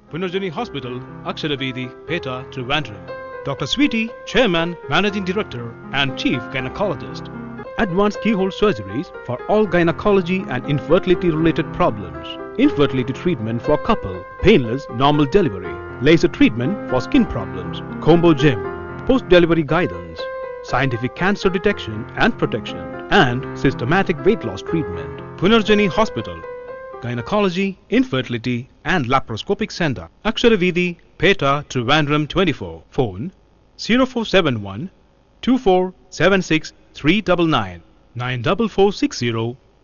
Punarjani Hospital, Aksharavedi, Peta, Trivandrum. Dr. Sweetie, Chairman, Managing Director, and Chief Gynecologist. Advanced keyhole surgeries for all gynecology and infertility related problems. Infertility treatment for couple, painless normal delivery, laser treatment for skin problems, combo gym, post delivery guidance, scientific cancer detection and protection, and systematic weight loss treatment. Punarjani Hospital, Gynecology, Infertility, and Laparoscopic Center. Aksharavidi, Peta, Trivandrum 24. Phone 0471 2476 399 94460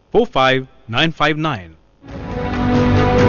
45959.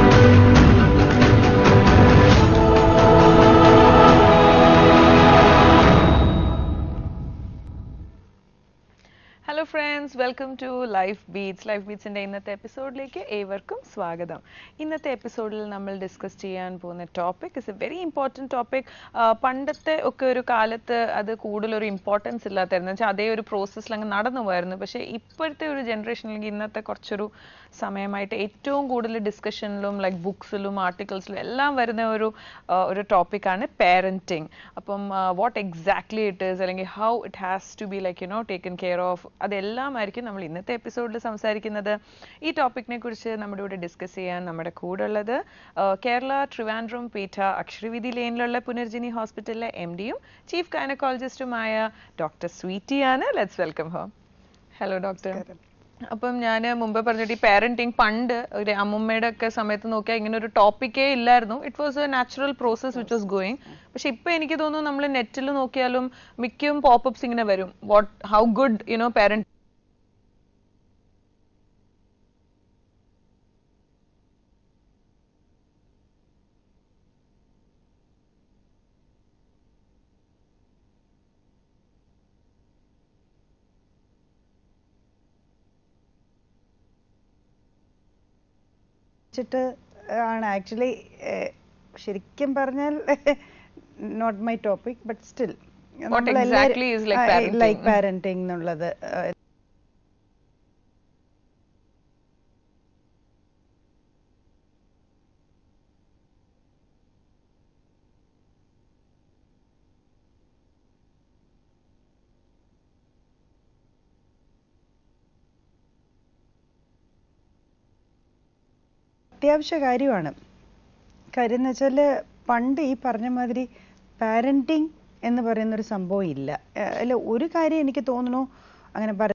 Hello friends welcome to life beats ലൈഫ് ബീറ്റ്സിൻ്റെ ഇന്നത്തെ എപ്പിസോഡിലേക്ക് ഏവർക്കും സ്വാഗതം ഇന്നത്തെ എപ്പിസോഡിൽ നമ്മൾ discuss ചെയ്യാൻ പോകുന്ന topic is a very important topic പണ്ടത്തെ ഒക്കെ ഒരു കാലത്ത് അത് കൂടുതലൊരു ഇമ്പോർട്ടൻസ് ഇല്ലാത്തായിരുന്നു വെച്ചാൽ അതേ ഒരു പ്രോസസ്സിൽ അങ്ങ് നടന്നു പോയായിരുന്നു പക്ഷേ ഇപ്പോഴത്തെ ഒരു ജനറേഷൻ അല്ലെങ്കിൽ ഇന്നത്തെ കുറച്ചൊരു സമയമായിട്ട് ഏറ്റവും കൂടുതൽ ഡിസ്കഷനിലും ലൈക്ക് ബുക്സിലും ആർട്ടിക്കിൾസിലും എല്ലാം വരുന്ന ഒരു ആ, ഒരു ടോപ്പിക്കാണ് പാരൻറ്റിങ് അപ്പം വാട്ട് എക്സാക്ട്ലി ഇറ്റ് ഈസ് അല്ലെങ്കിൽ how it has to be like you know taken care of അതെല്ലാമായിരിക്കും നമ്മൾ ഇന്നത്തെ എപ്പിസോഡിൽ സംസാരിക്കുന്നത് ഈ ടോപ്പിക്കിനെ കുറിച്ച് നമ്മുടെ കൂടെ ഡിസ്കസ് ചെയ്യാൻ നമ്മുടെ കൂടെ ഉള്ളത് ആ, കേരള ട്രിവാൻഡ്രം പീഠ അക്ഷരവിധി ലെയിനിലുള്ള പുനർജിനി ഹോസ്പിറ്റലിലെ എം ഡിയും ചീഫ് ഗൈനക്കോളജിസ്റ്റുമായ ഡോക്ടർ സ്വീറ്റിയാണ് let's welcome home hello doctor അപ്പം ഞാൻ മുമ്പേ പറഞ്ഞിട്ട് ഈ പാരന്റിങ് പണ്ട് ഒരു അമ്മുമ്മയുടെ ഒക്കെ സമയത്ത് നോക്കിയാൽ ഇങ്ങനെ ഒരു ടോപ്പിക്കേ ഇല്ലായിരുന്നു it was a natural process which was going പക്ഷെ ഇപ്പൊ എനിക്ക് തോന്നുന്നു നമ്മൾ നെറ്റിൽ നോക്കിയാലും മിക്കും പോപ്പപ്സ് ഇങ്ങനെ വരും what how good you know parent വെച്ചിട്ട് ആണ് ആക്ച്വലി ശരിക്കും പറഞ്ഞാൽ not my topic but still What exactly is like parenting? Like parenting എന്നുള്ളത് ഏഹ്, അത്യാവശ്യ കാര്യമാണ് കാര്യം എന്ന് വെച്ചാൽ പണ്ട് ഈ പറഞ്ഞ മാതിരി പാരന്റിങ് എന്ന് പറയുന്ന ഒരു സംഭവം ഇല്ല ഏഹ് അല്ല ഒരു കാര്യം എനിക്ക് തോന്നുന്നു അങ്ങനെ പറ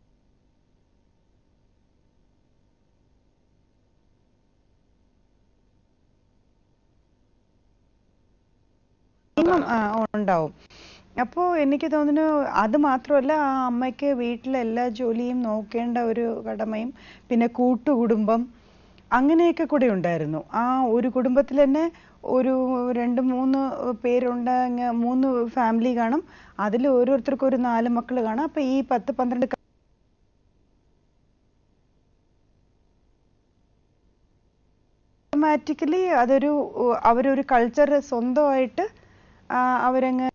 minimum, ആ, ഉണ്ടാവും അപ്പോൾ എനിക്ക് തോന്നുന്നു അത് മാത്രമല്ല ആ അമ്മയ്ക്ക് വീട്ടിലെ എല്ലാ ജോലിയും നോക്കേണ്ട ഒരു കടമയും പിന്നെ കൂട്ടുകുടുംബം അങ്ങനെയൊക്കെ കൂടെ ഉണ്ടായിരുന്നു ആ ഒരു കുടുംബത്തിൽ തന്നെ ഒരു രണ്ട് മൂന്ന് പേരുണ്ടെങ്കിൽ മൂന്ന് ഫാമിലി കാണും അതിൽ ഓരോരുത്തർക്കും ഒരു നാല് മക്കൾ കാണും അപ്പൊ ഈ പത്ത് പന്ത്രണ്ട് ക- ഓട്ടോമാറ്റിക്കലി അതൊരു ഉ- അവരൊരു കൾച്ചർ സ്വന്തമായിട്ട് ആ, അവരങ്ങ്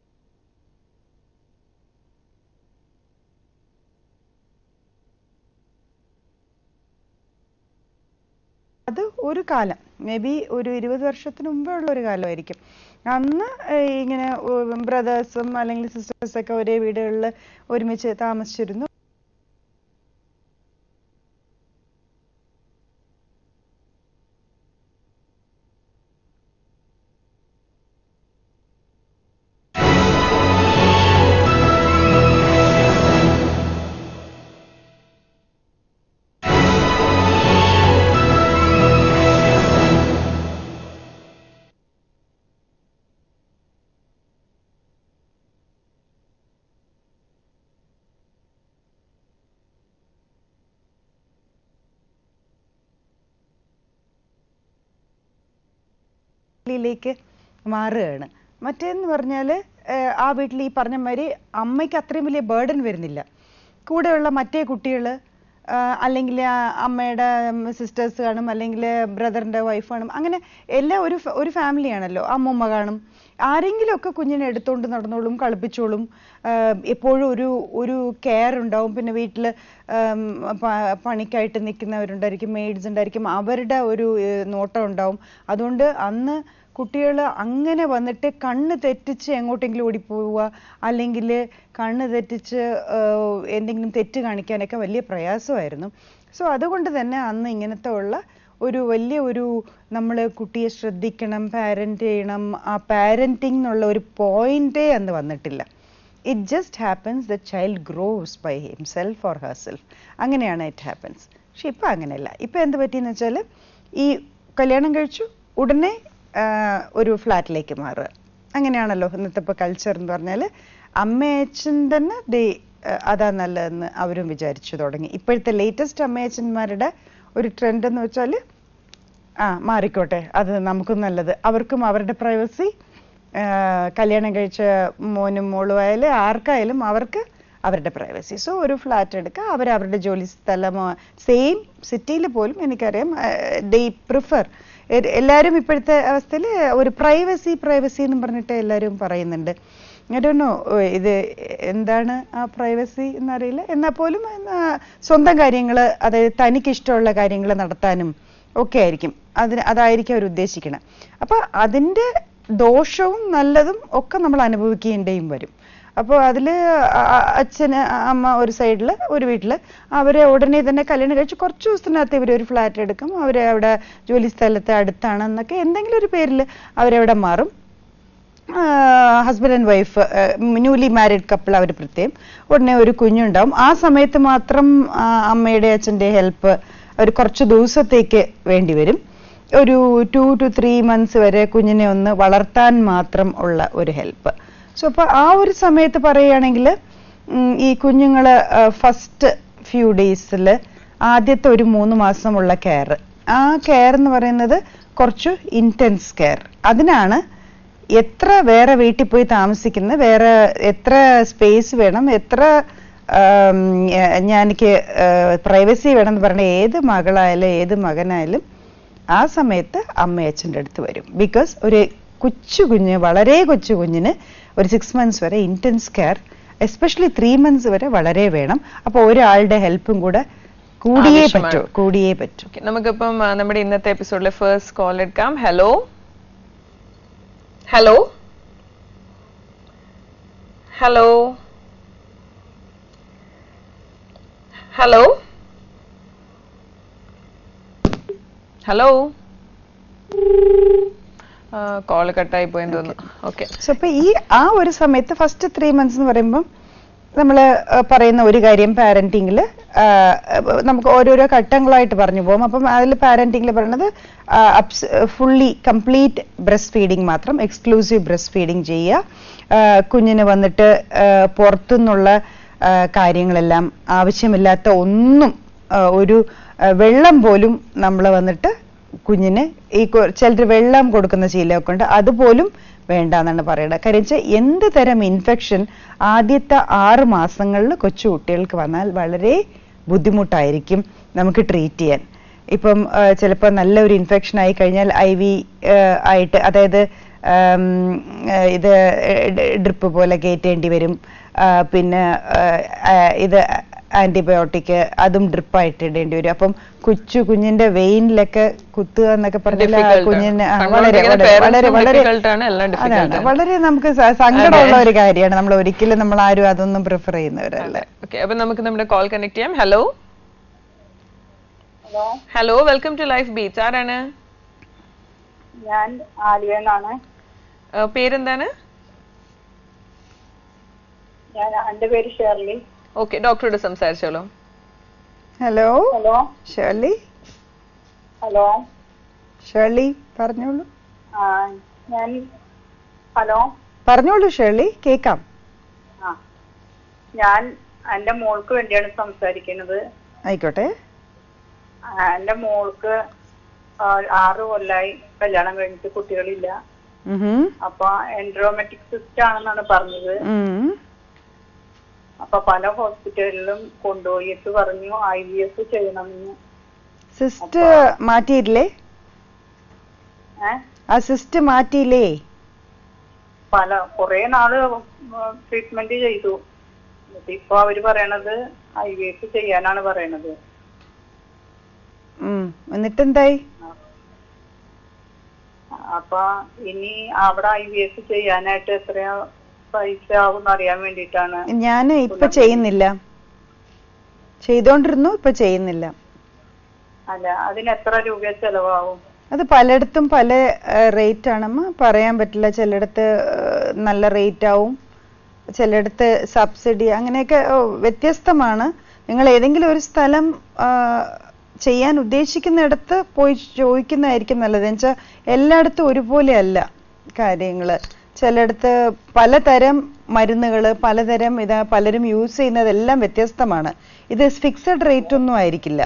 അത് ഒരു കാലം മേ ബി ഒരു ഇരുപത് വർഷത്തിന് മുമ്പേ ഉള്ള ഒരു കാലമായിരിക്കും അന്ന് ഏഹ് ഇങ്ങനെ ബ്രദേഴ്സും അല്ലെങ്കിൽ സിസ്റ്റേഴ്സ് ഒക്കെ ഒരേ വീടുകളിൽ ഒരുമിച്ച് താമസിച്ചിരുന്നു ിലേക്ക് മാറുകയാണ് മറ്റേന്ന് പറഞ്ഞാൽ ആ വീട്ടിൽ ഈ പറഞ്ഞ മാതിരി അമ്മയ്ക്ക് അത്രയും വലിയ ബേർഡൻ വരുന്നില്ല കൂടെയുള്ള മറ്റേ കുട്ടികൾ അല്ലെങ്കിൽ ആ അമ്മയുടെ സിസ്റ്റേഴ്സ് കാണും അല്ലെങ്കിൽ ബ്രദറിന്റെ വൈഫ് കാണും അങ്ങനെ എല്ലാം ഒരു ഫ- ഒരു ഫാമിലിയാണല്ലോ അമ്മൂമ്മ കാണും ആരെങ്കിലും ഒക്കെ കുഞ്ഞിനെ എടുത്തോണ്ട് നടന്നോളും കളിപ്പിച്ചോളും ആഹ് എപ്പോഴും ഒരു ഒരു കെയർ ഉണ്ടാവും പിന്നെ വീട്ടിൽ പണിക്കായിട്ട് നിൽക്കുന്നവരുണ്ടായിരിക്കും മെയ്ഡ്സ് ഉണ്ടായിരിക്കും അവരുടെ ഒരു ഏഹ് നോട്ടം ഉണ്ടാവും അതുകൊണ്ട് അന്ന് കുട്ടികൾ അങ്ങനെ വന്നിട്ട് കണ്ണ് തെറ്റിച്ച് എങ്ങോട്ടെങ്കിലും ഓടിപ്പോവുക അല്ലെങ്കിൽ കണ്ണ് തെറ്റിച്ച് ആഹ് എന്തെങ്കിലും തെറ്റ് കാണിക്കാനൊക്കെ വലിയ പ്രയാസമായിരുന്നു സോ അതുകൊണ്ട് തന്നെ അന്ന് ഇങ്ങനത്തെ ഉള്ള ഒരു വലിയ ഒരു നമ്മൾ കുട്ടിയെ ശ്രദ്ധിക്കണം പാരന്റ് ചെയ്യണം ആ പാരന്റിങ് എന്നുള്ള ഒരു പോയിന്റേ അന്ന് വന്നിട്ടില്ല it just happens the child grows by himself or herself അങ്ങനെയാണ് ഇറ്റ് ഹാപ്പൻസ് പക്ഷെ ഇപ്പൊ അങ്ങനെയല്ല ഇപ്പൊ എന്ത് പറ്റിയെന്ന് വെച്ചാൽ ഈ കല്യാണം കഴിച്ചു ഉടനെ ആ, ഒരു ഫ്ലാറ്റിലേക്ക് മാറുക അങ്ങനെയാണല്ലോ ഇന്നത്തെ ഇപ്പൊ കൾച്ചർ എന്ന് പറഞ്ഞാൽ അമ്മയച്ഛൻ തന്നെ ദേ അതാ നല്ലതെന്ന് അവരും വിചാരിച്ചു തുടങ്ങി ഇപ്പോഴത്തെ ലേറ്റസ്റ്റ് അമ്മയച്ഛന്മാരുടെ ഒരു ട്രെൻഡ് എന്ന് വെച്ചാൽ ആ മാറിക്കോട്ടെ അത് നമുക്കും നല്ലത് അവർക്കും അവരുടെ പ്രൈവസി കല്യാണം കഴിച്ച മോനും മോളും ആയാലും ആർക്കായാലും അവർക്ക് അവരുടെ പ്രൈവസി സോ ഒരു ഫ്ലാറ്റ് എടുക്കുക അവർ അവരുടെ ജോലി സ്ഥലമോ സെയിം സിറ്റിയിൽ പോലും എനിക്കറിയാം ദേ പ്രിഫർ എല്ലാവരും ഇപ്പോഴത്തെ അവസ്ഥയിൽ ഒരു പ്രൈവസി പ്രൈവസി എന്ന് പറഞ്ഞിട്ട് എല്ലാവരും പറയുന്നുണ്ട് I don't know, ഏർ ഇത് എന്താണ് ആ പ്രൈവസി എന്നറിയില്ല എന്നാൽ പോലും എന്നാ സ്വന്തം കാര്യങ്ങൾ അതായത് തനിക്ക് ഇഷ്ടമുള്ള കാര്യങ്ങൾ നടത്താനും ഒക്കെ ആയിരിക്കും അതിന് അതായിരിക്കും അവർ ഉദ്ദേശിക്കുന്നത് അപ്പൊ അതിന്റെ ദോഷവും നല്ലതും ഒക്കെ നമ്മൾ അനുഭവിക്കേണ്ടിയും വരും അപ്പോൾ അതില് അ- അ- അച്ഛന് അ- അമ്മ ഒരു സൈഡിൽ ഒരു വീട്ടിൽ അവരെ ഉടനെ തന്നെ കല്യാണം കഴിച്ച് കുറച്ച് ദിവസത്തിനകത്ത് ഇവർ ഒരു ഫ്ലാറ്റ് എടുക്കും അവരെ അവിടെ ജോലി സ്ഥലത്ത് അടുത്താണെന്നൊക്കെ എന്തെങ്കിലും ഒരു പേരിൽ അവരവിടെ മാറും husband and wife newly married couple അവർ പ്രത്യേകം ഉടനെ ഒരു കുഞ്ഞുണ്ടാവും ആ സമയത്ത് മാത്രം ആ, അമ്മയുടെ അച്ഛൻ്റെ ഹെൽപ്പ് ഒരു കുറച്ച് ദിവസത്തേക്ക് വേണ്ടി വരും ഒരു ടു ടു ത്രീ മന്ത്സ് വരെ കുഞ്ഞിനെ ഒന്ന് വളർത്താൻ മാത്രം ഉള്ള ഒരു ഹെൽപ്പ് സോ അപ്പൊ ആ ഒരു സമയത്ത് പറയുകയാണെങ്കിൽ ഈ കുഞ്ഞുങ്ങള് ഫസ്റ്റ് ഫ്യൂ ഡേയ്സിൽ ആദ്യത്തെ ഒരു മൂന്ന് മാസമുള്ള കെയർ ആ കെയർ എന്ന് പറയുന്നത് കുറച്ച് ഇന്റൻസ് കെയർ അതിനാണ് എത്ര വേറെ വീട്ടിൽ പോയി താമസിക്കുന്ന വേറെ എത്ര സ്പേസ് വേണം എത്ര ആം, ഏർ ഞാൻ എനിക്ക് പ്രൈവസി വേണം എന്ന് പറഞ്ഞ ഏത് മകളായാലും ഏത് മകനായാലും ആ സമയത്ത് അമ്മയച്ഛൻ്റെ അടുത്ത് വരും ബിക്കോസ് ഒരു കൊച്ചു കുഞ്ഞ് വളരെ കൊച്ചു കുഞ്ഞിന് ഒരു സിക്സ് മന്ത്സ് വരെ intense care especially three months വരെ വളരെ വേണം അപ്പോൾ ഒരാളുടെ ഹെൽപ്പും കൂടെ കൂടിയേ ആവശ്യമാണ്. പറ്റൂ കൂടിയേ പറ്റൂ Okay, നമുക്കിപ്പം ആ, നമ്മുടെ ഇന്നത്തെ എപ്പിസോഡിലെ ഫസ്റ്റ് കോൾ എടുക്കാം hello hello hello hello hello call കട്ടായി പോയെന്ന് തോന്നുന്നു ഓക്കെ സോ അപ്പൊ ഈ ആ ഒരു സമയത്ത് ഫസ്റ്റ് ത്രീ മന്ത്സ് എന്ന് പറയുമ്പം നമ്മൾ പറയുന്ന ഒരു കാര്യം പാരന്റിങ്ങിൽ നമുക്ക് ഓരോരോ ഘട്ടങ്ങളായിട്ട് പറഞ്ഞു പോകും അപ്പം അതിൽ പാരന്റിങ്ങിൽ പറയുന്നത് ഫുള്ളി കംപ്ലീറ്റ് ബ്രസ്റ്റ് ഫീഡിങ് മാത്രം എക്സ്ക്ലൂസീവ് ബ്രസ്റ്റ് ഫീഡിങ് ചെയ്യുക ആ, കുഞ്ഞിന് വന്നിട്ട് ആ, പുറത്തുനിന്നുള്ള ആ, കാര്യങ്ങളെല്ലാം ആവശ്യമില്ലാത്ത ഒന്നും ആ, ഒരു ആ, വെള്ളം പോലും നമ്മൾ വന്നിട്ട് കുഞ്ഞിന് ഈ ചിലർ വെള്ളം കൊടുക്കുന്ന ശീലമൊക്കെ ഉണ്ട് അതുപോലും വേണ്ട എന്നാണ് പറയുന്നത് കാര്യം വെച്ചാൽ എന്ത് തരം ഇൻഫെക്ഷൻ ആദ്യത്തെ ആറ് മാസങ്ങളിൽ കൊച്ചു കുട്ടികൾക്ക് വന്നാൽ വളരെ ബുദ്ധിമുട്ടായിരിക്കും നമുക്ക് ട്രീറ്റ് ചെയ്യാൻ ഇപ്പം ചിലപ്പോൾ നല്ലൊരു ഇൻഫെക്ഷൻ ആയി കഴിഞ്ഞാൽ ഐ വി ആയിട്ട് അതായത് ആം, ആ, ഇത് ഡ്രിപ്പ് പോലെ കയറ്റേണ്ടി വരും ആ, പിന്നെ ആ, ആ, ഇത് ആന്റിബയോട്ടിക് അതും ഡ്രിപ്പായിട്ട് ഇടേണ്ടി വരും അപ്പം കൊച്ചു കുഞ്ഞിന്റെ വെയിനിലൊക്കെ കുത്തുക എന്നൊക്കെ പറഞ്ഞാൽ ആ Difficult ആണ്. കുഞ്ഞിന് ആ, കണ്ടുകൊണ്ടിരിക്കുന്ന വളരെ വളരെ വളരെ parents ഉം വളരെ difficult ആണ്, എല്ലാം difficult അതാണ് ആണ്. വളരെ നമുക്ക് സ- സങ്കടമുള്ള ഒരു കാര്യമാണ് നമ്മൾ ഒരിക്കലും നമ്മൾ ആരും അതൊന്നും പ്രിഫർ ചെയ്യുന്നവരല്ല ഓക്കെ അപ്പൊ നമുക്ക് നമ്മുടെ കോൾ കണക്ട് ചെയ്യാം hello hello hello welcome to life beats ആരാണ് ഞാൻ ആലുവെന്നാണ് ആ, പേരെന്താണ് ഞാൻ എന്റെ പേര് ഷെർലി ഓക്കെ ഡോക്ടറോട് സംസാരിച്ചോളൂ hello hello Shirley hello Shirley പറഞ്ഞോളൂ ആ ഞാൻ ഹലോ പറഞ്ഞോളൂ ഷേർലി കേക്കാം ആ ഞാൻ എന്റെ മോൾക്ക് വേണ്ടിയാണ് സംസാരിക്കുന്നത് ആയിക്കോട്ടെ ആ, എന്റെ മോൾക്ക് ആ, ആറ് കൊല്ലായി കല്യാണം കഴിഞ്ഞിട്ട് കുട്ടികളില്ല ഉഹും. അപ്പൊ എൻഡ്രോമെറ്റിക് സിസ്റ്റ് ആണെന്നാണ് പറഞ്ഞത് ഉം. അപ്പൊ പല ഹോസ്പിറ്റലിലും കൊണ്ടുപോയിട്ട് പറഞ്ഞു ഐ വി എഫ് ചെയ്യണമെന്ന് സിസ്റ്റ് മാറ്റിയില്ലേ ഏ ആ സിസ്റ്റ് മാറ്റിയില്ലേ പല കുറെ നാള് ട്രീറ്റ്മെന്റ് ചെയ്തു എന്നിട്ട് ഇപ്പൊ അവര് പറയണത് ഐ വി എഫ് ചെയ്യാനാണ് പറയണത് ഉം. എന്നിട്ടെന്തായി അപ്പൊ ഇനി അവിടെ ഐ വി എഫ് ചെയ്യാനായിട്ട് എത്രയാ പൈസ ആവും അറിയാൻ വേണ്ടിയിട്ടാണ് ഞാൻ ഇപ്പൊ ചെയ്യുന്നില്ല ചെയ്തോണ്ടിരുന്നു ഇപ്പൊ ചെയ്യുന്നില്ല അല്ല അതിന് എത്ര രൂപ ചെലവാകും അത് പലയിടത്തും പല റേറ്റ് ആണമ്മ പറയാൻ പറ്റില്ല ചിലയിടത്ത് ഏഹ്, നല്ല റേറ്റ് ആവും ചിലയിടത്ത് സബ്സിഡി അങ്ങനെയൊക്കെ ഓ, വ്യത്യസ്തമാണ് നിങ്ങൾ ഏതെങ്കിലും ഒരു സ്ഥലം ആ, ചെയ്യാൻ ഉദ്ദേശിക്കുന്നിടത്ത് പോയി ചോദിക്കുന്നതായിരിക്കും നല്ലത് എന്നുവെച്ചാൽ എല്ലായിടത്തും ഒരുപോലെ അല്ല കാര്യങ്ങൾ ചിലയിടത്ത് പലതരം മരുന്നുകൾ പലതരം ഇത് പലരും യൂസ് ചെയ്യുന്നതെല്ലാം വ്യത്യസ്തമാണ് ഇത് ഫിക്സഡ് റേറ്റ് ഒന്നും ആയിരിക്കില്ല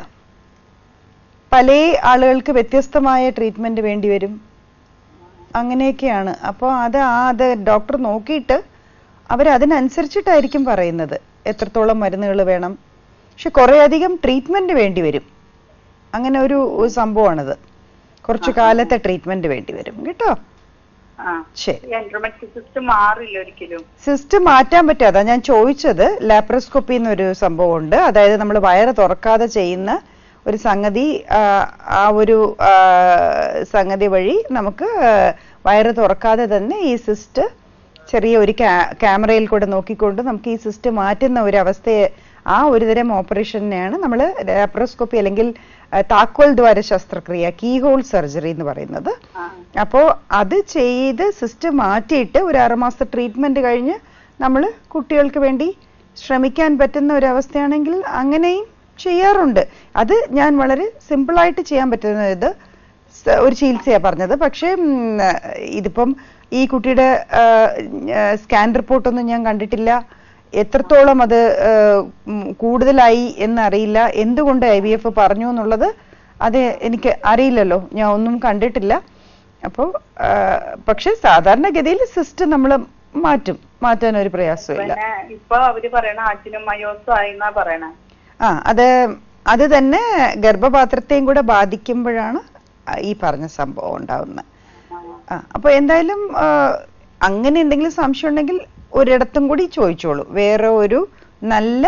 പല ആളുകൾക്ക് വ്യത്യസ്തമായ ട്രീറ്റ്മെന്റ് വേണ്ടി വരും അങ്ങനെയൊക്കെയാണ് അപ്പോൾ അത് ആ അത് ഡോക്ടർ നോക്കിയിട്ട് അവർ അതിനനുസരിച്ചിട്ടായിരിക്കും പറയുന്നത് എത്രത്തോളം മരുന്നുകൾ വേണം പക്ഷെ കുറേ അധികം ട്രീറ്റ്മെന്റ് വേണ്ടി വരും അങ്ങനെ ഒരു സംഭവമാണിത് കുറച്ചു കാലത്തെ ട്രീറ്റ്മെന്റ് വേണ്ടി വരും കേട്ടോ ആ ശരി എൻട്രോമെട്രിക് സിസ്റ്റം മാറില്ല ഒരിക്കലും സിസ്റ്റം മാറ്റാൻ പറ്റും അതാ ഞാൻ ചോദിച്ചത് ലാപ്രോസ്കോപ്പി എന്നൊരു സംഭവമുണ്ട് അതായത് നമ്മൾ വയറ് തുറക്കാതെ ചെയ്യുന്ന ഒരു സംഗതി ആ, ആ ഒരു ആ, സംഗതി വഴി നമുക്ക് ആ, വയറ് തുറക്കാതെ തന്നെ ഈ സിസ്റ്റ് ചെറിയ ഒരു ക്യാമറയിൽ കൂടെ നോക്കിക്കൊണ്ട് നമുക്ക് ഈ സിസ്റ്റ് മാറ്റുന്ന ഒരു അവസ്ഥയെ ആ ഒരു തരം ഓപ്പറേഷനെയാണ് നമ്മൾ ലാപ്രോസ്കോപ്പി അല്ലെങ്കിൽ ആ, താക്കോൽ ദ്വാര ശസ്ത്രക്രിയ കീ ഹോൾ സർജറി എന്ന് പറയുന്നത് ആ അപ്പോ അത് ചെയ്ത് സിസ്റ്റം മാറ്റിയിട്ട് ഒരു ആറുമാസത്തെ ട്രീറ്റ്മെന്റ് കഴിഞ്ഞ് നമ്മൾ കുട്ടികൾക്ക് വേണ്ടി ശ്രമിക്കാൻ പറ്റുന്ന ഒരു അവസ്ഥയാണെങ്കിൽ അങ്ങനെയും ചെയ്യാറുണ്ട് അത് ഞാൻ വളരെ സിമ്പിളായിട്ട് ചെയ്യാൻ പറ്റുന്ന ഇത് സ- ഒരു ചികിത്സയാ പറഞ്ഞത് പക്ഷേ ഉം, ഇതിപ്പം ഈ കുട്ടിയുടെ സ്കാൻ റിപ്പോർട്ടൊന്നും ഞാൻ കണ്ടിട്ടില്ല എത്രത്തോളം അത് ആ, ഉം, കൂടുതലായി എന്നറിയില്ല എന്തുകൊണ്ട് ഐ വി എഫ് പറഞ്ഞു എന്നുള്ളത് അത് എനിക്ക് അറിയില്ലല്ലോ ഞാൻ ഒന്നും കണ്ടിട്ടില്ല അപ്പോൾ പക്ഷെ സാധാരണഗതിയിൽ സിസ്റ്റം നമ്മൾ മാറ്റും മാറ്റാൻ ഒരു പ്രയാസമില്ല പിന്നെ ഇപ്പൊ അവര് പറയണ ആറ്റിനും മയോസും ആയിന്നാ പറയണേ ആ അത് അത് തന്നെ ഗർഭപാത്രത്തെയും കൂടെ ബാധിക്കുമ്പോഴാണ് ഈ പറഞ്ഞ സംഭവം ഉണ്ടാവുന്നത് ആ അപ്പൊ എന്തായാലും ആ, അങ്ങനെ എന്തെങ്കിലും സംശയം ഉണ്ടെങ്കിൽ ഒരിടത്തും കൂടി ചോദിച്ചോളൂ വേറെ ഒരു നല്ല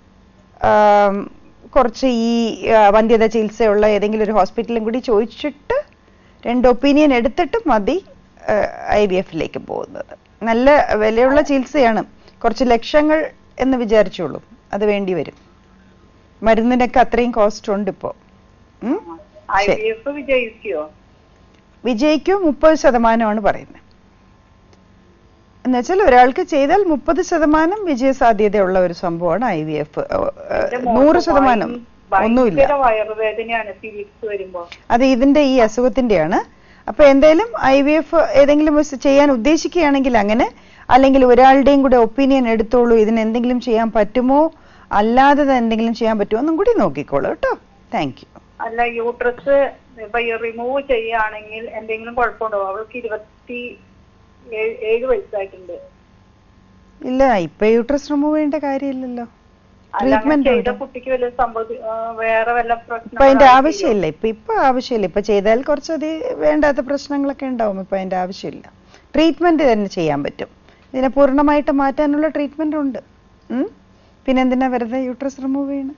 ആം, കുറച്ച് ഈ ആ, വന്ധ്യത ചികിത്സയുള്ള ഏതെങ്കിലും ഒരു ഹോസ്പിറ്റലും കൂടി ചോദിച്ചിട്ട് രണ്ട് ഒപ്പീനിയൻ എടുത്തിട്ട് മതി ഐ വി എഫിലേക്ക് പോകുന്നത് നല്ല വിലയുള്ള ചികിത്സയാണ് കുറച്ച് ലക്ഷങ്ങൾ എന്ന് വിചാരിച്ചോളൂ അത് വേണ്ടി വരും മരുന്നിനൊക്കെ അത്രയും കോസ്റ്റ് ഉണ്ട് ഇപ്പോ ഉം? ഐ ശരി. വി എഫ് വിജയിക്കോ വിജയിക്കും മുപ്പത് ശതമാനമാണ് പറയുന്നത് എന്നുവെച്ചാൽ ഒരാൾക്ക് ചെയ്താൽ മുപ്പത് ശതമാനം വിജയ സാധ്യതയുള്ള ഒരു സംഭവമാണ് ഐ വി എഫ് എന്റെ നൂറ് മോൾക്ക് ശതമാനം ഭയ- ഒന്നുമില്ല ഭയങ്കര വയറുവേദനയാണ് പീരീഡ്സ് വരുമ്പോ അത് ഇതിന്റെ ഈ അസുഖത്തിന്റെയാണ് അപ്പൊ എന്തായാലും ഐ വി എഫ് ഏതെങ്കിലും ഒരു ചെയ്യാൻ ഉദ്ദേശിക്കുകയാണെങ്കിൽ അങ്ങനെ അല്ലെങ്കിൽ ഒരാളുടെയും കൂടെ ഒപ്പീനിയൻ എടുത്തോളൂ ഇതിന് എന്തെങ്കിലും ചെയ്യാൻ പറ്റുമോ അല്ലാതെ തന്നെ എന്തെങ്കിലും ചെയ്യാൻ പറ്റുമോ എന്നും കൂടി നോക്കിക്കോളൂ കേട്ടോ താങ്ക് യു അല്ല യൂട്രസ് ഇപ്പൊ റിമൂവ് ചെയ്യുകയാണെങ്കിൽ എന്തെങ്കിലും കുഴപ്പമുണ്ടോ അവൾക്ക് ഇരുപത്തി ഏഴ് ഏഴ് വയസ്സായിട്ടുണ്ട് ഇല്ല ഇപ്പൊ യൂട്രസ് റിമൂവ് ചെയ്യേണ്ട കാര്യമില്ലല്ലോ അല്ല അങ്ങനെ ട്രീറ്റ്മെന്റ് ചെയ്ത ഉണ്ട് കുട്ടിക്ക് വല്ല സംഭവ ആ, വേറെ വല്ല ഇപ്പൊ അതിന്റെ പ്രശ്നം ആവശ്യമില്ല ഇപ്പൊ ഇപ്പൊ ആവശ്യമില്ല ഇപ്പൊ ചെയ്താൽ കുറച്ചത് വേണ്ടാത്ത പ്രശ്നങ്ങളൊക്കെ ഉണ്ടാവും ഇപ്പൊ അതിന്റെ ആവശ്യമില്ല ട്രീറ്റ്മെന്റ് തന്നെ ചെയ്യാൻ പറ്റും ഇതിനെ പൂർണ്ണമായിട്ട് മാറ്റാനുള്ള ട്രീറ്റ്മെന്റ് ഉണ്ട് ഉം? പിന്നെ എന്തിനാ വെറുതെ യൂട്രസ് റിമൂവ് ചെയ്യണം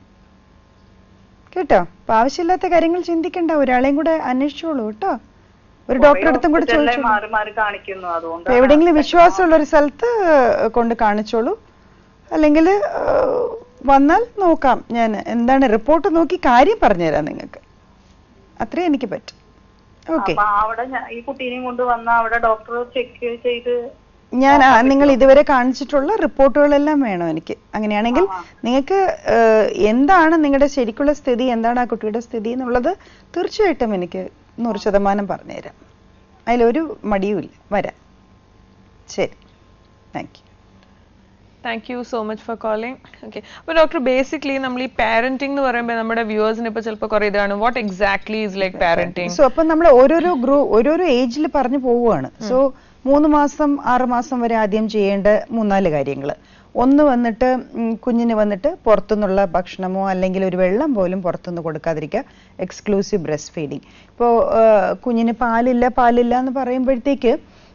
കേട്ടോ അപ്പൊ ആവശ്യമില്ലാത്ത കാര്യങ്ങൾ ചിന്തിക്കണ്ട ഒരാളെയും കൂടെ അന്വേഷിച്ചോളൂ കേട്ടോ ഒരു ഡോക്ടറെ അടുത്തും കൂടെ ചോദിച്ചോളൂ മാറി മാറി കാണിക്കുന്നു അപ്പൊ അതുകൊണ്ട് എവിടെയെങ്കിലും വിശ്വാസമുള്ള ഒരു സ്ഥലത്ത് ഏഹ്, കൊണ്ട് കാണിച്ചോളൂ അല്ലെങ്കിൽ വന്നാൽ നോക്കാം ഞാൻ എന്താണ് റിപ്പോർട്ട് നോക്കി കാര്യം പറഞ്ഞുതരാം നിങ്ങൾക്ക് അത്രേ എനിക്ക് പറ്റും ഓക്കെ അപ്പൊ അവിടെ ഞാ- ഈ കുട്ടീനെയും കൊണ്ട് വന്ന അവിടെ ഡോക്ടർ ചെക്ക് ചെയ്ത് ഞാൻ ആ, നിങ്ങൾ ഇതുവരെ കാണിച്ചിട്ടുള്ള റിപ്പോർട്ടുകളെല്ലാം വേണം എനിക്ക് അങ്ങനെയാണെങ്കിൽ നിങ്ങൾക്ക് ഏഹ്, എന്താണ് നിങ്ങളുടെ ശരിക്കുള്ള സ്ഥിതി എന്താണ് ആ കുട്ടിയുടെ സ്ഥിതി എന്നുള്ളത് തീർച്ചയായിട്ടും എനിക്ക് നൂറ് ശതമാനം പറഞ്ഞുതരാം അതിലൊരു മടിയുമില്ല വരാം ശരി thank you thank you so much for calling okay അപ്പോൾ ഡോക്ടർ ബേസിക്കലി നമ്മൾ ഈ പാരന്റിംഗ് എന്ന് പറയുമ്പോൾ നമ്മുടെ വ്യൂവേഴ്സിന് ഇപ്പോൾ ചിലപ്പോൾ കുറേ ഇതാണ് what exactly is like parenting so അപ്പൊ നമ്മൾ ഓരോരോ ഗ്രൂ ഓരോരോ ഏജിൽ പറഞ്ഞു പോവുകയാണ് സോ മൂന്ന് മാസം ആറ് മാസം വരെ ആദ്യം ചെയ്യേണ്ട മൂന്നാല് കാര്യങ്ങൾ ഒന്ന് വന്നിട്ട് ഉം, കുഞ്ഞിന് വന്നിട്ട് പുറത്തുനിന്നുള്ള ഭക്ഷണമോ അല്ലെങ്കിൽ ഒരു വെള്ളം പോലും പുറത്തുനിന്ന് കൊടുക്കാതിരിക്കുക എക്സ്ക്ലൂസീവ് ബ്രസ്റ്റ് ഫീഡിങ് ഇപ്പോൾ കുഞ്ഞിന് പാലില്ല പാലില്ല എന്ന് പറയുമ്പോഴത്തേക്ക്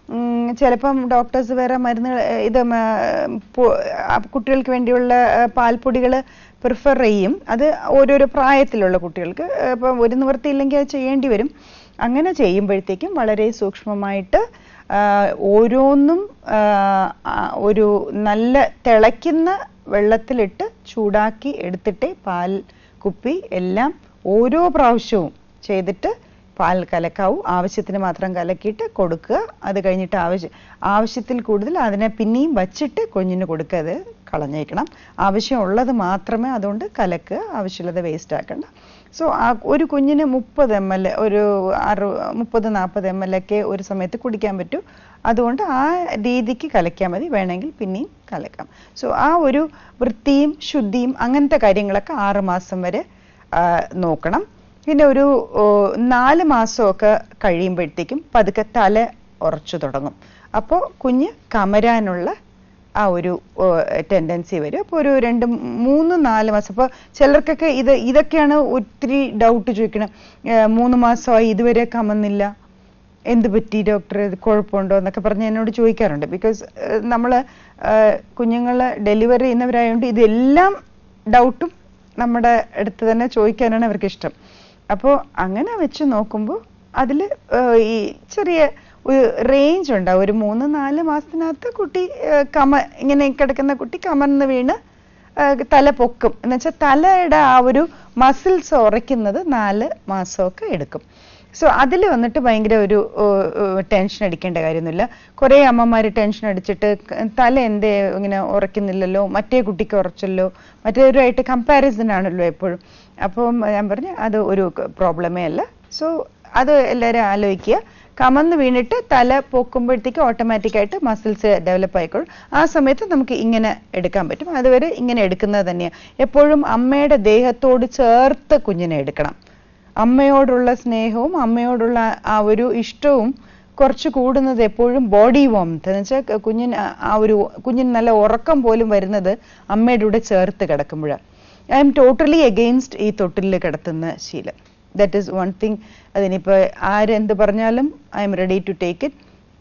ഉം, ചിലപ്പം ഡോക്ടേഴ്സ് വേറെ മരുന്ന് ഇത് മ, പു- ആ, കുട്ടികൾക്ക് വേണ്ടിയുള്ള പാൽപ്പൊടികൾ പ്രിഫർ ചെയ്യും അത് ഓരോരോ പ്രായത്തിലുള്ള കുട്ടികൾക്ക് ഏ, ഇപ്പം ഒരു നിവൃത്തിയില്ലെങ്കിൽ അത് ചെയ്യേണ്ടി വരും അങ്ങനെ ചെയ്യുമ്പോഴത്തേക്കും വളരെ സൂക്ഷ്മമായിട്ട് ആ, ഓരോന്നും ആ, ആ, ഒരു നല്ല തിളയ്ക്കുന്ന വെള്ളത്തിലിട്ട് ചൂടാക്കി എടുത്തിട്ടേ പാൽ കുപ്പി എല്ലാം ഓരോ പ്രാവശ്യവും ചെയ്തിട്ട് പാൽ കലക്കാവൂ ആവശ്യത്തിന് മാത്രം കലക്കിയിട്ട് കൊടുക്കുക അത് കഴിഞ്ഞിട്ട് ആവശ്യം ആവശ്യത്തിൽ കൂടുതൽ അതിനെ പിന്നെയും വച്ചിട്ട് കുഞ്ഞിന് കൊടുക്കാതെ കളഞ്ഞേക്കണം ആവശ്യമുള്ളത് മാത്രമേ അതുകൊണ്ട് കലക്കുക ആവശ്യമുള്ളത് വേസ്റ്റ് ആക്കണ്ട സോ ആ ഒരു കുഞ്ഞിന് മുപ്പത് എം എൽ ഒരു അറു മുപ്പത് നാൽപ്പത് എം എൽ ഒക്കെ ഒരു സമയത്ത് കുടിക്കാൻ പറ്റൂ അതുകൊണ്ട് ആ രീതിക്ക് കലക്കിയാൽ മതി വേണമെങ്കിൽ പിന്നെയും കലക്കാം സോ ആ ഒരു വൃത്തിയും ശുദ്ധിയും അങ്ങനത്തെ കാര്യങ്ങളൊക്കെ ആറ് മാസം വരെ ആ, നോക്കണം പിന്നെ ഒരു ഓ, നാല് മാസമൊക്കെ കഴിയുമ്പോഴത്തേക്കും പതുക്കെ തല ഉറച്ചു തുടങ്ങും അപ്പോൾ കുഞ്ഞ് കമരാനുള്ള ആ ഒരു ടെൻഡൻസി വരും അപ്പോൾ ഒരു രണ്ട് മൂന്ന് നാല് മാസം അപ്പോൾ ചിലർക്കൊക്കെ ഇത് ഇതൊക്കെയാണ് ഒത്തിരി ഡൗട്ട് ചോദിക്കണം ഏർ മൂന്ന് മാസമായി ഇതുവരെ കമന്നില്ല എന്ത് പറ്റി ഡോക്ടർ ഇത് കുഴപ്പമുണ്ടോ എന്നൊക്കെ പറഞ്ഞ് എന്നോട് ചോദിക്കാറുണ്ട് ബിക്കോസ് നമ്മൾ കുഞ്ഞുങ്ങളെ ഡെലിവറി ചെയ്യുന്നവരായതുകൊണ്ട് ഇതെല്ലാം ഡൗട്ടും നമ്മുടെ അടുത്ത് തന്നെ ചോദിക്കാനാണ് അവർക്ക് ഇഷ്ടം അപ്പോൾ അങ്ങനെ വെച്ച് നോക്കുമ്പോൾ അതിൽ ഈ ചെറിയ ഒരു റേഞ്ച് ഉണ്ടാവും ഒരു മൂന്ന് നാല് മാസത്തിനകത്ത് കുട്ടി ഏർ കമ ഇങ്ങനെ കിടക്കുന്ന കുട്ടി കമർന്ന് വീണ് ഏർ തല പൊക്കും എന്ന് വെച്ചാൽ തലയുടെ ആ ഒരു മസിൽസ് ഉറയ്ക്കുന്നത് നാല് മാസമൊക്കെ എടുക്കും സോ അതിൽ വന്നിട്ട് ഭയങ്കര ഒരു ടെൻഷൻ അടിക്കേണ്ട കാര്യമൊന്നുമില്ല കുറേ അമ്മമാർ ടെൻഷൻ അടിച്ചിട്ട് ക- തല എന്തേ ഇങ്ങനെ ഉറയ്ക്കുന്നില്ലല്ലോ മറ്റേ കുട്ടിക്ക് ഉറച്ചല്ലോ മറ്റേവരുമായിട്ട് കമ്പാരിസൺ ആണല്ലോ എപ്പോഴും അപ്പം ഞാൻ പറഞ്ഞു അത് ഒരു പ്രോബ്ലമേ അല്ല സോ അത് എല്ലാവരും ആലോചിക്കുക കമന്ന് വീണിട്ട് തല പൊക്കുമ്പോഴത്തേക്ക് ഓട്ടോമാറ്റിക് ആയിട്ട് മസിൽസ് ഡെവലപ്പ് ആയിക്കോളും ആ സമയത്ത് നമുക്ക് ഇങ്ങനെ എടുക്കാൻ പറ്റും അതുവരെ ഇങ്ങനെ എടുക്കുന്നത് തന്നെയാണ് എപ്പോഴും അമ്മയുടെ ദേഹത്തോട് ചേർത്ത് കുഞ്ഞിനെ എടുക്കണം അമ്മയോടുള്ള സ്നേഹവും അമ്മയോടുള്ള ആ ഒരു ഇഷ്ടവും കുറച്ച് കൂടുന്നത് എപ്പോഴും ബോഡി വോംത്ത് എന്ന് വെച്ചാൽ കുഞ്ഞിന് ആ- ആ ഒരു കുഞ്ഞിന് നല്ല ഉറക്കം പോലും വരുന്നത് അമ്മയുടെ കൂടെ ചേർത്ത് കിടക്കുമ്പോഴാണ് ഐ എം ടോട്ടലി അഗെയിൻസ്റ്റ് ഈ തൊട്ടിലിൽ കിടത്തുന്ന ശീലം ദാറ്റ് ഈസ് വൺ തിങ് അതിനിപ്പോ ആരെന്ത് പറഞ്ഞാലും I'm ready to take it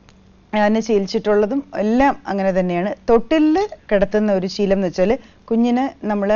ഞാൻ ശീലിച്ചിട്ടുള്ളതും എല്ലാം അങ്ങനെ തന്നെയാണ് തൊട്ടിലിൽ കിടത്തുന്ന ഒരു ശീലം എന്ന് വെച്ചാൽ കുഞ്ഞിനെ നമ്മൾ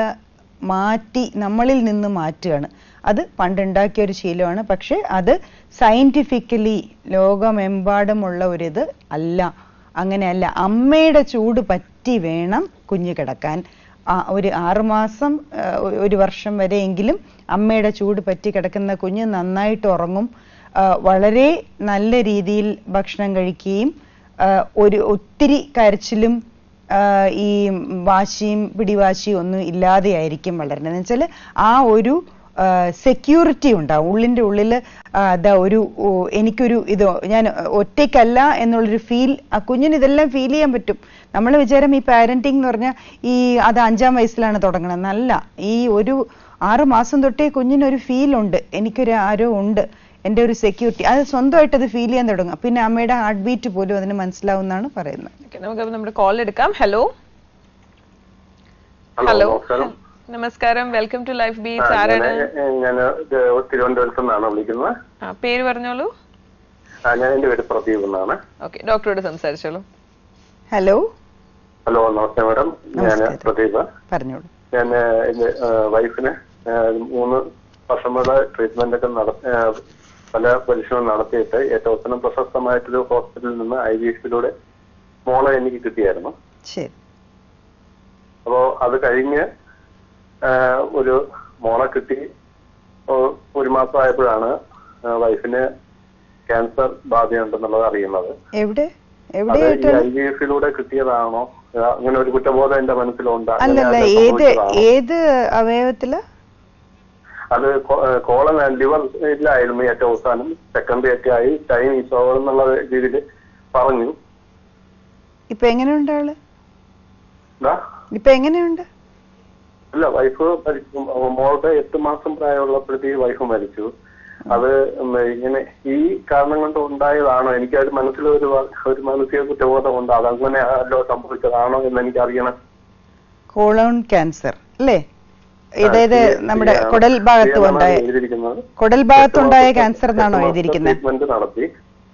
മാറ്റി നമ്മളിൽ നിന്ന് മാറ്റുകയാണ് അത് പണ്ടുണ്ടാക്കിയ ഒരു ശീലമാണ് പക്ഷേ അത് സയന്റിഫിക്കലി ലോകമെമ്പാടുമുള്ള ഒരിത് അല്ല അങ്ങനെയല്ല അമ്മയുടെ ചൂട് പറ്റി വേണം കുഞ്ഞ് കിടക്കാൻ ആ ഒരു ആറുമാസം ആ, ഒ- ഒരു വർഷം വരെയെങ്കിലും അമ്മയുടെ ചൂട് പറ്റി കിടക്കുന്ന കുഞ്ഞ് നന്നായിട്ട് ഉറങ്ങും ആ, വളരെ നല്ല രീതിയിൽ ഭക്ഷണം കഴിക്കുകയും ആ, ഒരു ഒത്തിരി കരച്ചിലും ആ, ഈ വാശിയും പിടിവാശിയും ഒന്നും ഇല്ലാതെയായിരിക്കും വളരുന്നത് എന്ന് വെച്ചാൽ ആ ഒരു സെക്യൂരിറ്റി ഉണ്ടാവും ഉള്ളിൻ്റെ ഉള്ളിൽ അതാ ഒരു ഓ, എനിക്കൊരു ഇത് ഞാൻ ഒറ്റയ്ക്കല്ല എന്നുള്ളൊരു ഫീൽ ആ കുഞ്ഞിന് ഇതെല്ലാം ഫീൽ ചെയ്യാൻ പറ്റും നമ്മൾ വിചാരം ഈ പാരന്റിങ് എന്ന് പറഞ്ഞാൽ ഈ അത് അഞ്ചാം വയസ്സിലാണ് തുടങ്ങണത് എന്നല്ല ഈ ഒരു ആറ് മാസം തൊട്ടേ കുഞ്ഞിനൊരു ഫീൽ ഉണ്ട് എനിക്കൊരു ആരോ ഉണ്ട് എൻ്റെ ഒരു സെക്യൂരിറ്റി അത് സ്വന്തമായിട്ട് അത് ഫീൽ ചെയ്യാൻ തുടങ്ങും പിന്നെ അമ്മയുടെ ഹാർട്ട് ബീറ്റ് പോലും അതിന് മനസ്സിലാവുന്നതാണ് പറയുന്നത് Okay, നമുക്ക് നമ്മുടെ കോൾ എടുക്കാം ഹലോ ഹലോ നമസ്കാരം നമസ്കാരം വെൽക്കം ടു ലൈഫ് ആ, ബീച്ച് ഞാന് ആരാണ് ഞാൻ തിരുവനന്തപുരത്ത് നിന്നാണ് വിളിക്കുന്നത് ആ, പേര് പറഞ്ഞോളൂ ആ, ഞാൻ എന്റെ പേര് പ്രദീപ് എന്നാണ് ഓക്കെ ഡോക്ടറോട് സംസാരിച്ചോളൂ ഹലോ ഹലോ നമസ്തേ മാഡം ഞാൻ നമസ്കാരം. പ്രദീപ് പറഞ്ഞോളൂ ഞാൻ എന്റെ വൈഫിന് മൂന്ന് വർഷമുള്ള ട്രീറ്റ്മെന്റ് ഒക്കെ നട ആ, പല പരിശോധന നടത്തിയിട്ട് ഏറ്റവും അവസാനം പ്രശസ്തമായിട്ടൊരു ഹോസ്പിറ്റലിൽ നിന്ന് ഐ വി എഫിലൂടെ മോളെ എനിക്ക് കിട്ടിയായിരുന്നു ശരി അപ്പോ അത് കഴിഞ്ഞ് ആ, ഒരു മോളെ കിട്ടി ഒ- ഒരു മാസം ആയപ്പോഴാണ് വൈഫിന് ക്യാൻസർ ബാധയുണ്ടെന്നുള്ളത് അറിയുന്നത് എവിടെ അത് ഈ എവിടെയായിട്ടാണ് ഐ വി എഫിലൂടെ കിട്ടിയതാണോ ആ, അങ്ങനെ ഒരു കുറ്റബോധം എന്റെ മനസ്സിലുണ്ട് അങ്ങനെ അല്ലല്ല അത് ഏത് സംഭവിച്ചതാണോ? ഏത് അവയവത്തില് അത് കോളൻ ലിവർ ഇല്ലായിരുന്നു ഏറ്റവും അവസാനം സെക്കൻഡറി ഒക്കെ ആയി ടൈം ഈസ് ഓവർ എന്നുള്ള രീതിയിൽ പറഞ്ഞു ഇപ്പൊ എങ്ങനെയുണ്ട് ആള് എന്താ ഇപ്പൊ എങ്ങനെയുണ്ട് ഇല്ല വൈഫ് മരിച്ചു മോളുടെ എട്ട് മാസം പ്രായമുള്ളപ്പോഴത്തേക്ക് വൈഫ് മരിച്ചു അത് ഉം ഇങ്ങനെ ഈ കാരണം കൊണ്ട് ഉണ്ടായതാണോ എനിക്ക് ഒരു മനസ്സിലൊരു വ- ഒരു മാനസിക കുറ്റബോധം ഉണ്ട് അതങ്ങനെ അല്ലോ സംഭവിച്ചതാണോ എന്ന് എനിക്ക് അറിയണം കോളോൺ ക്യാൻസർ അല്ലേ ഇതായത് ആ, നമ്മുടെ ഈ- കുടൽ ഭാഗത്ത് ഈ എന്നാണ് ഉണ്ടായ എഴുതിയിരിക്കുന്നത് കുടൽ ഭാഗത്തുണ്ടായ എട്ട് ക്യാൻസർ എന്നാണോ മാസത്തെ എഴുതിയിരിക്കുന്നത് ട്രീറ്റ്മെന്റ് നടത്തി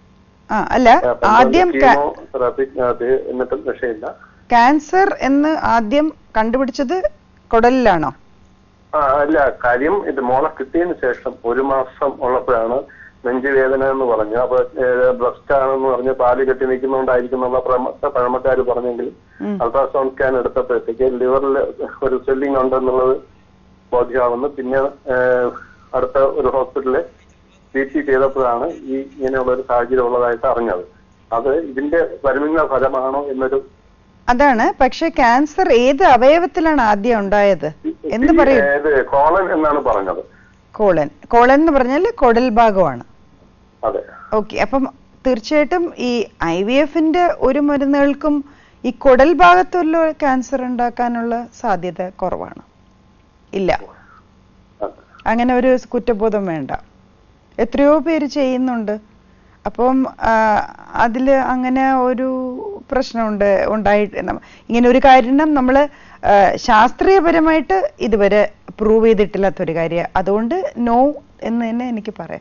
ആ അല്ല അപ്പൊ ആദ്യം കാ- കീമോതെറാപ്പി അത് എന്നിട്ടും രക്ഷയില്ല ക്യാൻസർ എന്ന് ആദ്യം കണ്ടുപിടിച്ചത് കുടലിലാണോ ആ അല്ല കാര്യം ഇത് മോളെ കിട്ടിയതിന് ശേഷം ഒരു മാസം ഉള്ളപ്പോഴാണ് നെഞ്ചുവേദന എന്ന് പറഞ്ഞു അപ്പൊ ബ്രസ്റ്റ് ആണെന്ന് പറഞ്ഞ് പാല് കെട്ടി നിൽക്കുന്നതുകൊണ്ടായിരിക്കും എന്നുള്ള പ്രമ- പഴമക്കാര് പറഞ്ഞെങ്കിൽ ഉം. അൾട്രാസൗണ്ട് സ്കാൻ എടുത്തപ്പോഴത്തേക്ക് ലിവറിൽ ഒരു സ്വെല്ലിംഗ് ഉണ്ടെന്നുള്ളത് ബോധ്യമാവുന്നു പിന്നെ ഏഹ്, അടുത്ത ഒരു ഹോസ്പിറ്റലിൽ സി ടി ചെയ്തപ്പോഴാണ് ഈ ഇങ്ങനെയുള്ള ഒരു സാഹചര്യം ഉള്ളതായിട്ട് അറിഞ്ഞത് അത് ഇതിന്റെ വരുന്ന ഫലമാണോ എന്നൊരു അതാണ് പക്ഷെ ക്യാൻസർ ഏത് അവയവത്തിലാണ് ആദ്യം ഉണ്ടായത് എന്ന് പറയൂ ഈ, ഇത് കോളൻ എന്നാണ് പറഞ്ഞത് കോളൻ കോളൻ എന്ന് പറഞ്ഞാൽ കുടൽ ഭാഗമാണ് അതെ ഓക്കെ അപ്പം തീർച്ചയായിട്ടും ഈ ഐ വി എഫിന്റെ ഒരു മരുന്നുകൾക്കും ഈ കുടൽ ഭാഗത്തുള്ള ക്യാൻസർ ഉണ്ടാക്കാനുള്ള സാധ്യത കുറവാണ് ഇല്ല അതെ അങ്ങനെ ഒരു കുറ്റബോധം വേണ്ട എത്രയോ പേര് ചെയ്യുന്നുണ്ട് അപ്പം അതിൽ അങ്ങനെ ഒരു പ്രശ്നമുണ്ട് ഉണ്ടായിട്ട് നമ്മ- ഇങ്ങനെ ഒരു കാര്യം നമ്മൾ ശാസ്ത്രീയപരമായിട്ട് ഇതുവരെ പ്രൂവ് ചെയ്തിട്ടില്ലാത്തൊരു കാര്യം അതുകൊണ്ട് നോ എന്ന് തന്നെ എനിക്ക് പറയാം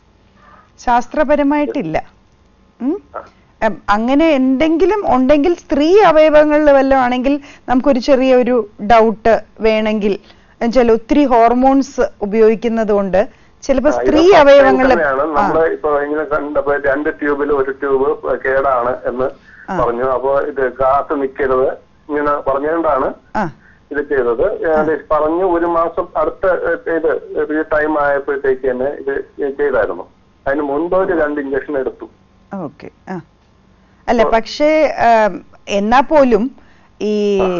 ശാസ്ത്രപരമായിട്ടില്ല ഉം? ഉം, അങ്ങനെ എന്തെങ്കിലും ഉണ്ടെങ്കിൽ സ്ത്രീ അവയവങ്ങളിൽ വല്ലതും ആണെങ്കിൽ നമുക്കൊരു ചെറിയൊരു ഡൗട്ട് വേണമെങ്കിൽ എന്നുവെച്ചാൽ ഒത്തിരി ഹോർമോൺസ് ഉപയോഗിക്കുന്നത് കൊണ്ട് ചിലപ്പോ സ്ത്രീ അവയവങ്ങളിൽ തന്നെയാണ് നമ്മള് ഇപ്പൊ ഇങ്ങനെ കണ്ടപ്പോ രണ്ട് ട്യൂബിൽ ഒരു ട്യൂബ് കേടാണ് എന്ന് ആ. പറഞ്ഞു അപ്പൊ ഇത് കാത്ത് നിൽക്കരുത് ഇങ്ങനെ പറഞ്ഞുകൊണ്ടാണ് ആ ഇത് ചെയ്തത് അത് പറഞ്ഞു ഒരു മാസം അടുത്ത ഏഹ്, ഇത് ടൈം ആയപ്പോഴത്തേക്ക് തന്നെ ഇത് ചെയ്തായിരുന്നു അതിന് മുൻപ് ഒരു രണ്ട് ഇഞ്ചക്ഷൻ എടുത്തു ഓക്കെ ആ അല്ല പക്ഷേ ആം, എന്നാ പോലും ഈ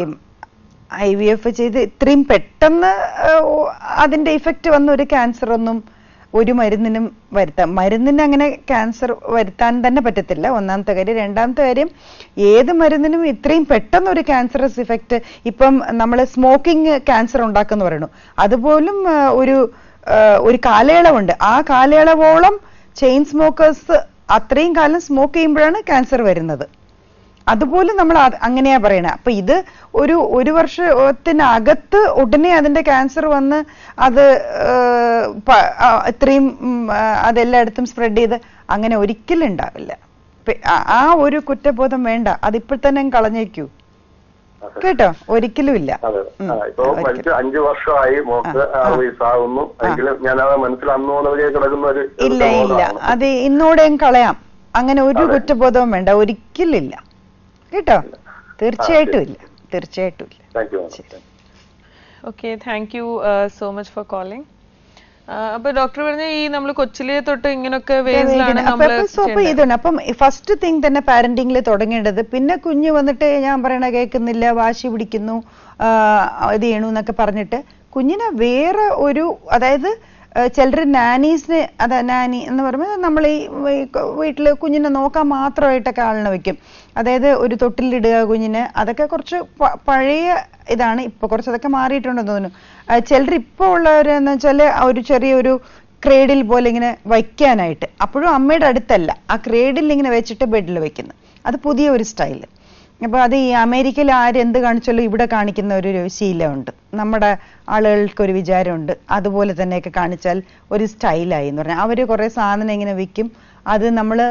ഐ വി എഫ് ചെയ്ത് ഇത്രയും പെട്ടെന്ന് ആ, ഓ- അതിന്റെ ഇഫക്റ്റ് വന്ന ഒരു ക്യാൻസർ ഒന്നും ഒരു മരുന്നിനും വരുത്താം മരുന്നിന് അങ്ങനെ ക്യാൻസർ വരുത്താൻ തന്നെ പറ്റത്തില്ല ഒന്നാമത്തെ കാര്യം രണ്ടാമത്തെ കാര്യം ഏത് മരുന്നിനും ഇത്രയും പെട്ടെന്ന് ഒരു ക്യാൻസറസ് ഇഫക്റ്റ് ഇപ്പം നമ്മൾ സ്മോക്കിംഗ് ക്യാൻസർ ഉണ്ടാക്കുന്നു പറയുന്നു അതുപോലും ആ, ഒരു ആ, ഒരു കാലയളവുണ്ട് ആ കാലയളവോളം ചെയിൻ സ്മോക്കേഴ്സ് അത്രയും കാലം സ്മോക്ക് ചെയ്യുമ്പോഴാണ് ക്യാൻസർ വരുന്നത് അതുപോലും നമ്മൾ അത് അങ്ങനെയാ പറയണേ അപ്പൊ ഇത് ഒരു ഒരു വർഷത്തിനകത്ത് ഉടനെ അതിന്റെ ക്യാൻസർ വന്ന് അത് ഏർ, പ- ആ, ഇത്രയും ഉം, ആ, അതെല്ലായിടത്തും സ്പ്രെഡ് ചെയ്ത് അങ്ങനെ ഒരിക്കലും ഉണ്ടാവില്ല പെ- ആ- ആ ഒരു കുറ്റബോധം വേണ്ട അതിപ്പോൾ തന്നെ അങ്ങ് കളഞ്ഞേക്കൂ കേട്ടോ ഒരിക്കലും ഇല്ല അതെ ഉം, ആ, ഇപ്പൊ ഒരിക്കലും. വലിച്ച് അഞ്ചു വർഷമായി മോക്ക് ആ, ആറ് ആ. വയസ്സാകുന്നു എങ്കിലും ഞാൻ അത് മനസ്സിൽ അന്ന് മുതലേ കിടക്കുന്ന ഒരു ഒരു ഇല്ല ഇല്ല ബോധമാണ്. അത് ഇന്നോടെയും കളയാം അങ്ങനെ ഒരു അതെ. കുറ്റബോധവും വേണ്ട ഒരിക്കലും ഇല്ല കേട്ടോ തീർച്ചയായിട്ടും ഇല്ല തീർച്ചയായിട്ടും ഇല്ല thank you madam okay thank you so much for calling അപ്പൊ ഡോക്ടർ പറഞ്ഞ ഈ നമ്മൾ കൊച്ചിലെ തൊട്ട് ഇങ്ങനൊക്കെ വേസിലാണ് അപ്പൊ നമ്മൾ അപ്പൊ ഇതുണ്ട് അപ്പം ഫസ്റ്റ് തിങ് തന്നെ പാരന്റിംഗിൽ തുടങ്ങേണ്ടത് പിന്നെ കുഞ്ഞ് വന്നിട്ട് ഞാൻ പറയണ കേൾക്കുന്നില്ല വാശി പിടിക്കുന്നു ആ, ഇത് ചെയ്യണു എന്നൊക്കെ പറഞ്ഞിട്ട് കുഞ്ഞിനെ വേറെ ഒരു അതായത് ചിലർ നാനീസിന് അതാ നാനി എന്ന് പറയുമ്പോൾ നമ്മൾ ഈ വീട്ടിൽ കുഞ്ഞിനെ നോക്കാൻ മാത്രമായിട്ടൊക്കെ ആളിനെ വെക്കും അതായത് ഒരു തൊട്ടിലിടുക കുഞ്ഞിനെ അതൊക്കെ കുറച്ച് പ- പഴയ ഇതാണ് ഇപ്പൊ കുറച്ച് അതൊക്കെ മാറിയിട്ടുണ്ടെന്ന് തോന്നുന്നു ചിലർ ഇപ്പോൾ ഉള്ളവരെന്ന് വെച്ചാൽ ഒരു ചെറിയൊരു ക്രേഡിൽ പോലെ ഇങ്ങനെ വയ്ക്കാനായിട്ട് അപ്പോഴും അമ്മയുടെ അടുത്തല്ല ആ ക്രേഡിൽ ഇങ്ങനെ വെച്ചിട്ട് ബെഡിൽ വെക്കുന്നു അത് പുതിയ ഒരു സ്റ്റൈല് അപ്പൊ അത് ഈ അമേരിക്കയിൽ ആരെന്ത് കാണിച്ചാലും ഇവിടെ കാണിക്കുന്ന ഒരു ഒരു ശീലമുണ്ട് നമ്മുടെ ആളുകൾക്ക് ഒരു വിചാരമുണ്ട് അതുപോലെ തന്നെയൊക്കെ കാണിച്ചാൽ ഒരു സ്റ്റൈലായി എന്ന് പറഞ്ഞാൽ അവര് കുറെ സാധനം ഇങ്ങനെ വിൽക്കും അത് നമ്മൾ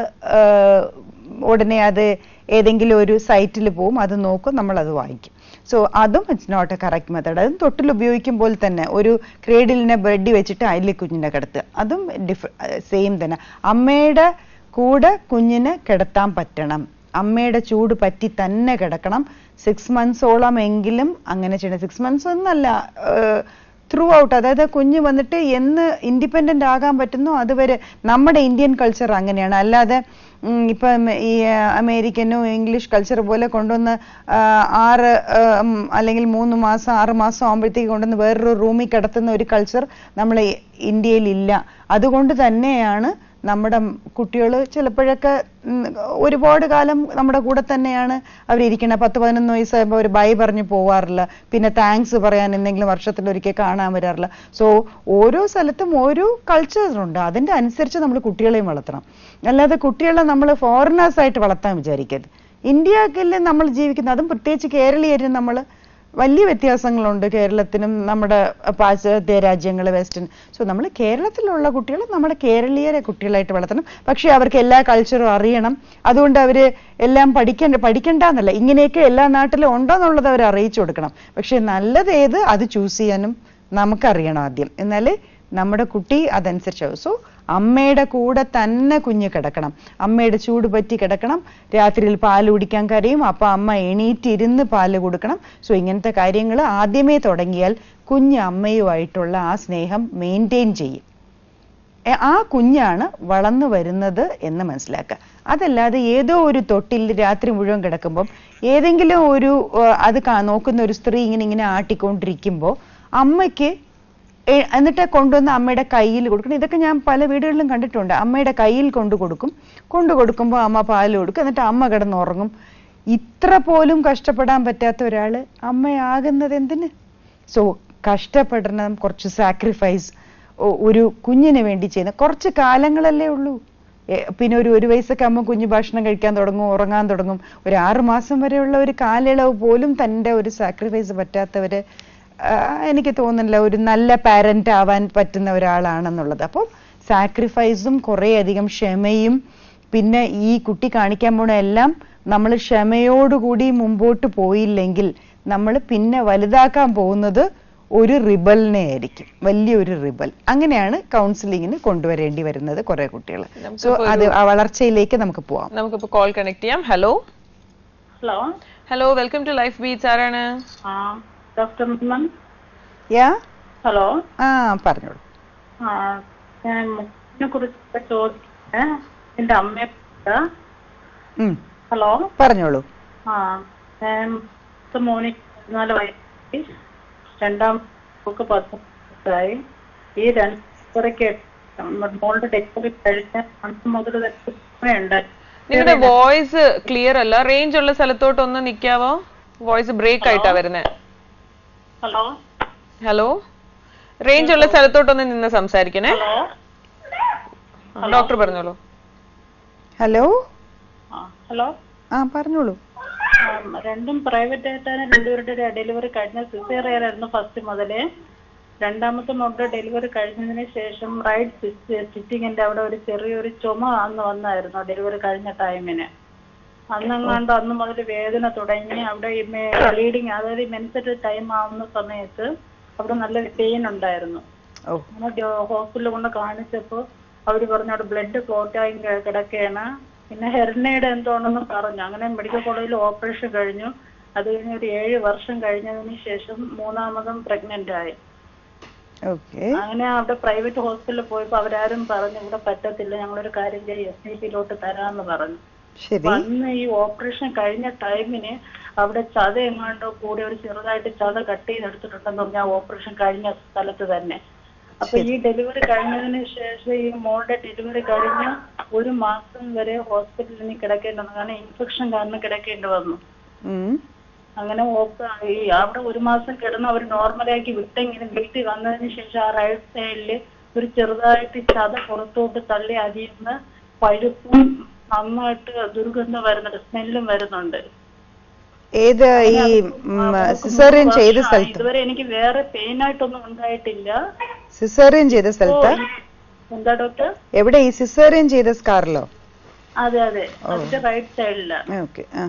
ഉടനെ അത് ഏതെങ്കിലും ഒരു സൈറ്റിൽ പോവും അത് നോക്കും നമ്മൾ അത് വാങ്ങിക്കും സോ അതും it's not a correct method അതും തൊട്ടിൽ ഉപയോഗിക്കുമ്പോൾ തന്നെ ഒരു ക്രേഡിലിനെ ബെഡി വെച്ചിട്ട് അതിൽ കുഞ്ഞിനെ കിടത്തുക അതും ഡിഫ സെയിം തന്നെ അമ്മയുടെ കൂടെ കുഞ്ഞിനെ കിടത്താൻ പറ്റണം അമ്മയുടെ ചൂട് പറ്റി തന്നെ കിടക്കണം സിക്സ് മന്ത്സോളം എങ്കിലും അങ്ങനെ ചെയ്യണം സിക്സ് മന്ത്സ് ഒന്നല്ല ത്രൂ ഔട്ട് അതായത് കുഞ്ഞ് വന്നിട്ട് എന്ന് ഇൻഡിപെൻഡന്റ് ആകാൻ പറ്റുന്നോ അതുവരെ നമ്മുടെ ഇന്ത്യൻ കൾച്ചർ അങ്ങനെയാണ് അല്ലാതെ ഉം, ഇപ്പം ഈ ആ, അമേരിക്കനോ ഇംഗ്ലീഷ് കൾച്ചർ പോലെ കൊണ്ടുവന്ന് ആ, ആറ് ആ, ഉം, അല്ലെങ്കിൽ മൂന്ന് മാസം ആറ് മാസം ആകുമ്പോഴത്തേക്ക് കൊണ്ടുവന്ന് വേറൊരു റൂമിൽ കിടത്തുന്ന ഒരു കൾച്ചർ നമ്മളെ ഇന്ത്യയിൽ ഇല്ല അതുകൊണ്ട് തന്നെയാണ് നമ്മുടെ കുട്ടികൾ ചിലപ്പോഴൊക്കെ ഉം, ഒരുപാട് കാലം നമ്മുടെ കൂടെ തന്നെയാണ് അവരിയ്ക്കുന്നത് പത്ത് പതിനൊന്ന് വയസ്സാകുമ്പോൾ അവർ ബൈ പറഞ്ഞ് പോവാറില്ല പിന്നെ താങ്ക്സ് പറയാൻ എന്തെങ്കിലും വർഷത്തിലൊരിക്കൽ കാണാൻ വരാറില്ല സോ ഓരോ സ്ഥലത്തും ഓരോ കൾച്ചേഴ്സ് ഉണ്ട് അതിന്റെ അനുസരിച്ച് നമ്മൾ കുട്ടികളെയും വളർത്തണം അല്ലാതെ കുട്ടികളെ നമ്മൾ ഫോറിനേഴ്സ് ആയിട്ട് വളർത്താൻ വിചാരിക്കരുത് ഇന്ത്യയിൽ നമ്മൾ ജീവിക്കുന്ന അതും പ്രത്യേകിച്ച് കേരളീയരും നമ്മൾ വലിയ വ്യത്യാസങ്ങളുണ്ട് കേരളത്തിനും നമ്മുടെ പാശ്ചാത്യ രാജ്യങ്ങൾ വെസ്റ്റേൺ സോ നമ്മൾ കേരളത്തിലുള്ള കുട്ടികൾ നമ്മുടെ കേരളീയരെ കുട്ടികളായിട്ട് വളർത്തണം പക്ഷേ അവർക്ക് എല്ലാ കൾച്ചറും അറിയണം അതുകൊണ്ട് അവര് എല്ലാം പഠിക്കണ്ട പഠിക്കണ്ടെന്നല്ല ഇങ്ങനെയൊക്കെ എല്ലാ നാട്ടിലും ഉണ്ടോ എന്നുള്ളത് അവർ അറിയിച്ചു കൊടുക്കണം പക്ഷെ നല്ലത് ഏത് അത് ചൂസ് ചെയ്യാനും നമുക്കറിയണം ആദ്യം എന്നാലേ നമ്മുടെ കുട്ടി അതനുസരിച്ചാവും സോ അമ്മയുടെ കൂടെ തന്നെ കുഞ്ഞ് കിടക്കണം അമ്മയുടെ ചൂട് പറ്റി കിടക്കണം രാത്രിയിൽ പാല് കുടിക്കാൻ കരയും അപ്പൊ അമ്മ എണീറ്റിരുന്ന് പാല് കൊടുക്കണം സോ ഇങ്ങനത്തെ കാര്യങ്ങൾ ആദ്യമേ തുടങ്ങിയാൽ കുഞ്ഞ് അമ്മയുമായിട്ടുള്ള ആ സ്നേഹം മെയിൻറ്റെയിൻ ചെയ്യും എ, ആ കുഞ്ഞാണ് വളർന്നു വരുന്നത് എന്ന് മനസ്സിലാക്കുക അതല്ലാതെ ഏതോ ഒരു തൊട്ടിൽ രാത്രി മുഴുവൻ കിടക്കുമ്പം ഏതെങ്കിലും ഒരു ഏർ, അത് കാ- നോക്കുന്ന ഒരു സ്ത്രീ ഇങ്ങനെ ഇങ്ങനെ ആട്ടിക്കൊണ്ടിരിക്കുമ്പോൾ അമ്മയ്ക്ക് ഏ- എന്നിട്ട് കൊണ്ടുവന്ന് അമ്മയുടെ കയ്യിൽ കൊടുക്കണം ഇതൊക്കെ ഞാൻ പല വീടുകളിലും കണ്ടിട്ടുണ്ട് അമ്മയുടെ കയ്യിൽ കൊണ്ടു കൊടുക്കും കൊണ്ടു കൊടുക്കുമ്പോൾ അമ്മ പാല് കൊടുക്കും എന്നിട്ട് അമ്മ കിടന്നുറങ്ങും ഇത്ര പോലും കഷ്ടപ്പെടാൻ പറ്റാത്ത ഒരാള് അമ്മയാകുന്നത് എന്തിന് സോ കഷ്ടപ്പെടണം കുറച്ച് സാക്രിഫൈസ് ഒരു കുഞ്ഞിന് വേണ്ടി ചെയ്യുന്ന കുറച്ച് കാലങ്ങളല്ലേ ഉള്ളൂ ഏ, പിന്നെ ഒരു ഒരു വയസ്സൊക്കെ ആകുമ്പോൾ കുഞ്ഞ് ഭക്ഷണം കഴിക്കാൻ തുടങ്ങും ഉറങ്ങാൻ തുടങ്ങും ഒരു ആറു മാസം വരെയുള്ള ഒരു കാലയളവ് പോലും തൻ്റെ ഒരു സാക്രിഫൈസ് പറ്റാത്തവര് ആ, എനിക്ക് തോന്നുന്നില്ല ഒരു നല്ല പാരന്റ് ആവാൻ പറ്റുന്ന ഒരാളാണെന്നുള്ളത് അപ്പോൾ സാക്രിഫൈസും കുറേ അധികം ക്ഷമയും പിന്നെ ഈ കുട്ടി കാണിക്കാൻ പോണ എല്ലാം നമ്മൾ ക്ഷമയോടുകൂടി മുമ്പോട്ട് പോയില്ലെങ്കിൽ നമ്മൾ പിന്നെ വലുതാക്കാൻ പോകുന്നത് ഒരു റിബലിനെ ആയിരിക്കും വലിയൊരു റിബൽ അങ്ങനെയാണ് കൗൺസിലിങ്ങിന് കൊണ്ടുവരേണ്ടി വരുന്നത് കുറെ കുട്ടികൾ സോ അത് ആ വളർച്ചയിലേക്ക് നമുക്ക് പോവാം നമുക്കിപ്പോ കോൾ കണക്ട് ചെയ്യാം hello hello hello welcome to life beats ആരാണ് ആ ഡോക്ടർ മിമൻ യാ ഹലോ ആ പറഞ്ഞോളൂ ആ ഞാൻ മുഖത്തിനെ കുറിച്ചൊക്കെ ചോദിക്കേ എന്റെ അമ്മയെ ഉം, ഹലോ പറഞ്ഞോളൂ ആ ഞാൻ മൂത്ത മോന് പതിനാല് വയസ്സായി രണ്ടാം മോൾക്ക് പത്ത് വയസ്സായി ഈ രണ്ടരയ്ക്ക് മോളുടെ ഡെലിവറി കഴിഞ്ഞ അന്ന് മുതൽ തന്നെ ഉണ്ട് നിങ്ങളുടെ വോയിസ് ക്ലിയർ അല്ല റേഞ്ച് ഉള്ള സ്ഥലത്തോട്ട് ഒന്ന് നിക്കാവോ വോയിസ് ബ്രേക്ക് ആയിട്ടാ വരുന്നേ ഹലോ ഹലോ റേഞ്ച് ഉള്ള സ്ഥലത്തോട്ടൊന്ന് നിന്ന് സംസാരിക്കണേ ഹലോ ഡോക്ടർ പറഞ്ഞോളൂ ഹലോ ആ ഹലോ ആ പറഞ്ഞോളൂ ആം, രണ്ടും പ്രൈവറ്റ് ആയിട്ടാണ് രണ്ടുപേരുടെ ഡെലിവറി കഴിഞ്ഞ സിസേറിയൻ ആയിരുന്നു ഫസ്റ്റ് മുതലേ രണ്ടാമത്തെ മോളുടെ ഡെലിവറി കഴിഞ്ഞതിന് ശേഷം റൈറ്റ് സ്റ്റിച്ചിങ്ങിന്റെ അവിടെ ഒരു ചെറിയൊരു ചുമ അന്ന് വന്നായിരുന്നു ഡെലിവറി കഴിഞ്ഞ ടൈമിന് അന്നെങ്ങാണ്ട് അന്ന് മുതൽ വേദന തുടങ്ങി അവിടെ ഈ ബ്ലീഡിങ് അതായത് മെൻസറ്റ് ടൈം ആവുന്ന സമയത്ത് അവിടെ നല്ലൊരു പെയിൻ ഉണ്ടായിരുന്നു ഓ അങ്ങനെ ഹോസ്പിറ്റലിൽ കൊണ്ട് കാണിച്ചപ്പോൾ അവർ പറഞ്ഞു അവിടെ ബ്ലഡ് ക്ലോട്ടായി കിടക്കുകയാണ് പിന്നെ ഹെർണയുടെ എന്തോണെന്ന് പറഞ്ഞു അങ്ങനെ മെഡിക്കൽ കോളേജിൽ ഓപ്പറേഷൻ കഴിഞ്ഞു അത് കഴിഞ്ഞ് ഒരു ഏഴ് വർഷം കഴിഞ്ഞതിന് ശേഷം മൂന്നാമതും പ്രഗ്നന്റ് ആയി ഓക്കെ അങ്ങനെ അവിടെ പ്രൈവറ്റ് ഹോസ്പിറ്റലിൽ പോയപ്പോൾ അവരാരും പറഞ്ഞു ഇവിടെ പറ്റത്തില്ല ഞങ്ങളൊരു കാര്യം ചെയ്യും എസ് ഐ പിയിലോട്ട് തരാമെന്ന് പറഞ്ഞു ശരി അപ്പൊ അന്ന് ഈ ഓപ്പറേഷൻ കഴിഞ്ഞ ടൈമിന് അവിടെ ചത എങ്ങാണ്ടോ കൂടി ഒരു ചെറുതായിട്ട് ചത കട്ട് ചെയ്തെടുത്തിട്ടുണ്ടെന്ന് പറഞ്ഞാൽ ഓപ്പറേഷൻ കഴിഞ്ഞ സ്ഥലത്ത് തന്നെ അപ്പൊ ഈ ഡെലിവറി കഴിഞ്ഞതിന് ശേഷം ഈ മോളുടെ ഡെലിവറി കഴിഞ്ഞ ഒരു മാസം വരെ ഹോസ്പിറ്റലിൽ കിടക്കേണ്ടി വന്നു കാരണം ഇൻഫെക്ഷൻ കാരണം കിടക്കേണ്ടി വന്നു ഉം അങ്ങനെ ഓപ്പ- ഈ അവിടെ ഒരു മാസം കിടന്ന് അവർ നോർമലാക്കി വിട്ടെങ്കിലും വീട്ടിൽ വന്നതിന് ശേഷം ആ റൈറ്റ് സൈഡില് ഒരു ചെറുതായിട്ട് ചത പുറത്തോട്ട് തള്ളി അതിൽ നിന്ന് പഴുപ്പും നന്നായിട്ട് ദുർഗന്ധം വരുന്നുണ്ട് സ്മെല്ലും വരുന്നുണ്ട് ഏത് ഈ സിസേറിയൻ മൂന്ന് ചെയ്ത വർഷമായി. സ്ഥലത്ത് ഇതുവരെ എനിക്ക് വേറെ പെയിൻ ആയിട്ടൊന്നും ഉണ്ടായിട്ടില്ല സിസേറിയൻ ചെയ്ത സ്ഥലത്ത് എന്താ ഡോക്ടർ എവിടെ ഈ സിസേറിയൻ ചെയ്ത സ്കാറിലോ അതെ അതെ അതിന്റെ റൈറ്റ് സൈഡിലാണ് ഓക്കെ ആ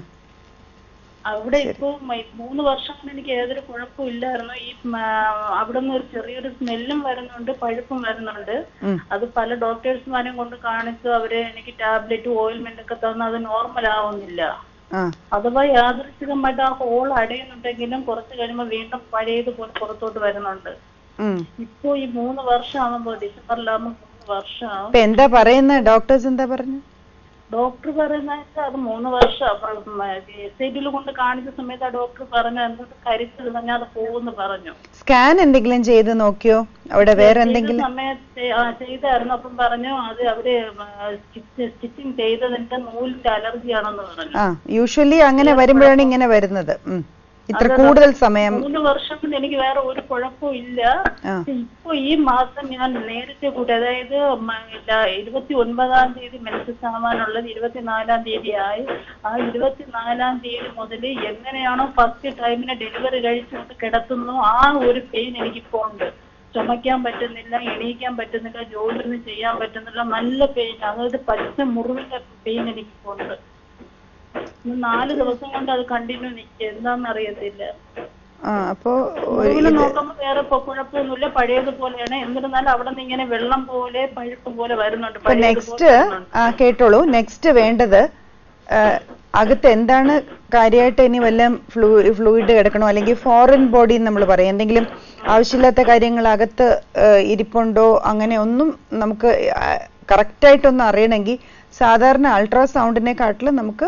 അവിടെ ഇപ്പൊ മ- മൂന്ന് വർഷം കൊണ്ട് എനിക്ക് ഏതൊരു കുഴപ്പവും ഇല്ലായിരുന്നു ഈ അവിടെ നിന്ന് ഒരു ചെറിയൊരു സ്മെല്ലും വരുന്നുണ്ട് പഴുപ്പും വരുന്നുണ്ട് ഉം. അത് പല ഡോക്ടേഴ്സ്മാരെയും കൊണ്ട് കാണിച്ചു അവര് എനിക്ക് ടാബ്ലറ്റ് ഓയിൽമെന്റ് ഒക്കെ തന്നു അത് നോർമൽ ആവുന്നില്ല ആ അഥവാ യാദൃശികമായിട്ട് ആ ഹോൾ അടയുന്നുണ്ടെങ്കിലും കുറച്ച് കഴിയുമ്പോൾ വീണ്ടും പഴയതുപോലെ പുറത്തോട്ട് വരുന്നുണ്ട് ഉം ഇപ്പൊ ഈ മൂന്ന് വർഷം ആകുമ്പോ ഡിസംബറിലാകുമ്പോ മൂന്ന് വർഷമാവും ഇപ്പൊ എന്താ പറയുന്നത് ഡോക്ടേഴ്സ് എന്താ പറഞ്ഞു ഡോക്ടർ പറയുന്ന വെച്ചാൽ അത് മൂന്ന് വർഷം എസ് ഐ ഡിയിൽ കൊണ്ട് കാണിച്ച സമയത്ത് ആ ഡോക്ടർ പറഞ്ഞു എന്തൊക്കെ കരിച്ചത് പറഞ്ഞാൽ അത് പോകുമെന്ന് പറഞ്ഞു സ്കാൻ എന്തെങ്കിലും ചെയ്ത് നോക്കിയോ അവിടെ വേറെ എന്തെങ്കിലും ചെയ്ത സമയത്ത് ആ, ചെയ്തായിരുന്നു അപ്പം പറഞ്ഞു അത് അവര് സ്റ്റിച്ചിങ് ചെയ്തതിന്റെ നൂലിന്റെ അലർജി ആണെന്ന് പറഞ്ഞു ആ യൂഷ്വലി അങ്ങനെ വരുമ്പോഴാണ് ഇങ്ങനെ വരുന്നത് ഉം ഇത്ര അത് കൂടുതൽ സമയം മൂന്ന് വർഷം കൊണ്ട് എനിക്ക് വേറെ ഒരു കുഴപ്പവും ഇല്ല ആ. ഇപ്പൊ ഈ മാസം ഞാൻ നേരത്തെ കൂട്ടി അതായത് മ- ഇല്ല, ഇരുപത്തി ഒൻപതാം തീയതി മെൻസസ് ആവാനുള്ളത് ഇരുപത്തിനാലാം തീയതി ആയി ആ ഇരുപത്തിനാലാം തീയതി മുതൽ എങ്ങനെയാണോ ഫസ്റ്റ് ടൈമിന് ഡെലിവറി കഴിച്ചുകൊണ്ട് കിടത്തുന്നു ആ ഒരു പെയിൻ എനിക്കിപ്പോ ഉണ്ട് ചുമക്കാൻ പറ്റുന്നില്ല എണീക്കാൻ പറ്റുന്നില്ല ജോലിയൊന്നും ചെയ്യാൻ പറ്റുന്നില്ല നല്ല പെയിൻ അതായത് പച്ച മുറിവിന്റെ പെയിൻ എനിക്കിപ്പോ ഉണ്ട് ഇന്ന് നാല് ദിവസം കൊണ്ട് അത് കണ്ടിന്യൂ നിൽക്കുക എന്താണെന്ന് അറിയത്തില്ല ആ അപ്പോ ഒരു മുറിവിൽ ഇത് നോക്കുമ്പോ വേറെ ഇപ്പൊ കുഴപ്പമൊന്നുമില്ല പഴയതുപോലെയാണ് എന്നിരുന്നാലും അവിടെ നിന്ന് ഇങ്ങനെ വെള്ളം പോലെ പഴുപ്പ് പോലെ വരുന്നുണ്ട് ഇപ്പൊ പഴയതുപോലെ നെക്സ്റ്റ് വരുന്നുണ്ട്. ആ കേട്ടോളൂ നെക്സ്റ്റ് വേണ്ടത് ആ, അകത്ത് എന്താണ് കാര്യമായിട്ട് ഇനി വല്ല ഫ്ലൂ ഫ്ലൂയിഡ് കിടക്കണോ അല്ലെങ്കിൽ ഫോറിൻ ബോഡി നമ്മൾ പറയും എന്തെങ്കിലും ആവശ്യമില്ലാത്ത കാര്യങ്ങൾ അകത്ത് ആ, ഇരിപ്പുണ്ടോ അങ്ങനെ ഒന്നും നമുക്ക് കറക്റ്റ് ആയിട്ടൊന്നും അറിയണമെങ്കിൽ സാധാരണ അൾട്രാസൗണ്ടിനെക്കാട്ടിലും നമുക്ക്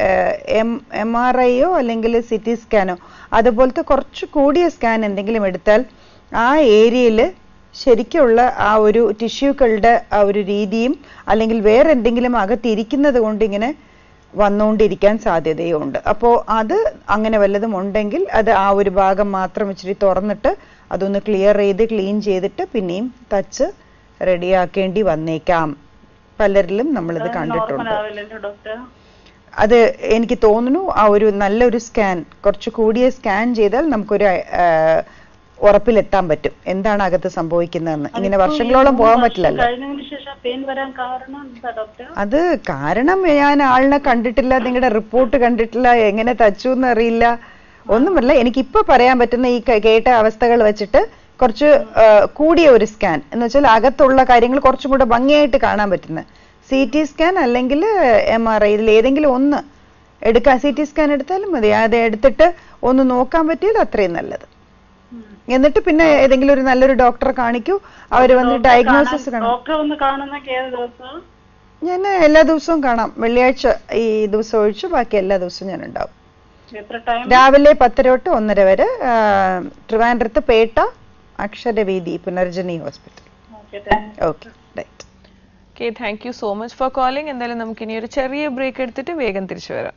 എം എം ആർ ഐയോ അല്ലെങ്കിൽ സി ടി സ്കാനോ അതുപോലത്തെ കുറച്ച് കൂടിയ സ്കാൻ എന്തെങ്കിലും എടുത്താൽ ആ ഏരിയയിൽ ശരിക്കുള്ള ആ ഒരു ടിഷ്യൂക്കളുടെ ആ ഒരു രീതിയും അല്ലെങ്കിൽ വേറെ എന്തെങ്കിലും അകത്തിരിക്കുന്നത് കൊണ്ട് ഇങ്ങനെ വന്നുകൊണ്ടിരിക്കാൻ സാധ്യതയുണ്ട് അപ്പോൾ അത് അങ്ങനെ വല്ലതും ഉണ്ടെങ്കിൽ അത് ആ ഒരു ഭാഗം മാത്രം ഇച്ചിരി തുറന്നിട്ട് അതൊന്ന് ക്ലിയർ ചെയ്ത് ക്ലീൻ ചെയ്തിട്ട് പിന്നെയും തച്ച് റെഡിയാക്കേണ്ടി വന്നേക്കാം പലരിലും നമ്മളിത് നോർമൽ കണ്ടിട്ടുണ്ട് ആവില്ലല്ലോ ഡോക്ടർ അത് എനിക്ക് തോന്നുന്നു ആ ഒരു നല്ലൊരു സ്കാൻ കുറച്ച് കൂടിയ സ്കാൻ ചെയ്താൽ നമുക്കൊരു ആ, ഉറപ്പിലെത്താൻ പറ്റും എന്താണ് അകത്ത് സംഭവിക്കുന്നതെന്ന് ഇങ്ങനെ വർഷങ്ങളോളം പോകാൻ പറ്റില്ലല്ലോ കഴിഞ്ഞതിന് ശേഷം പെയിൻ വരാൻ കാരണം എന്താ ഡോക്ടർ അത് കാരണം ഞാൻ ആളിനെ കണ്ടിട്ടില്ല നിങ്ങളുടെ റിപ്പോർട്ട് കണ്ടിട്ടില്ല എങ്ങനെ തച്ചു എന്നറിയില്ല ഒന്നുമല്ല എനിക്കിപ്പോ പറയാൻ പറ്റുന്ന ഈ കേ- കേട്ട അവസ്ഥകൾ വെച്ചിട്ട് കുറച്ച് ആ, കൂടിയ ഒരു സ്കാൻ എന്ന് വെച്ചാൽ അകത്തുള്ള കാര്യങ്ങൾ കുറച്ചും കൂടെ ഭംഗിയായിട്ട് കാണാൻ പറ്റുന്ന സി ടി സ്കാൻ അല്ലെങ്കിൽ എം ആർ ഐ ഇതിൽ ഏതെങ്കിലും ഒന്ന് എടുക്കാൻ സി ടി സ്കാൻ എടുത്താലും മതി അത് എടുത്തിട്ട് ഒന്ന് നോക്കാൻ പറ്റിയാൽ അത്രയും നല്ലത് എന്നിട്ട് പിന്നെ ഏതെങ്കിലും ഒരു നല്ലൊരു ഡോക്ടറെ കാണിക്കൂ അവര് വന്ന് ഡയഗ്നോസിസ് കാണും ഡോക്ടറെ ഒന്ന് കാണുന്നൊക്കെ ഏത് ദിവസം ഞാൻ എല്ലാ ദിവസവും കാണാം വെള്ളിയാഴ്ച ഈ ദിവസം ഒഴിച്ച് ബാക്കി എല്ലാ ദിവസവും ഞാൻ ഉണ്ടാവും എത്ര ടൈം രാവിലെ പത്തര തൊട്ട് ഒന്നര വരെ ആ, ട്രിവാൻഡ്രത്ത് Pettah Aksharavedi Punarjani hospital okay thank okay right okay thank you so much for calling എന്തായാലും നമുക്ക് ഇനി ഒരു ചെറിയ ബ്രേക്ക് എടുത്തിട്ട് വേഗം തിരിച്ചു വരാം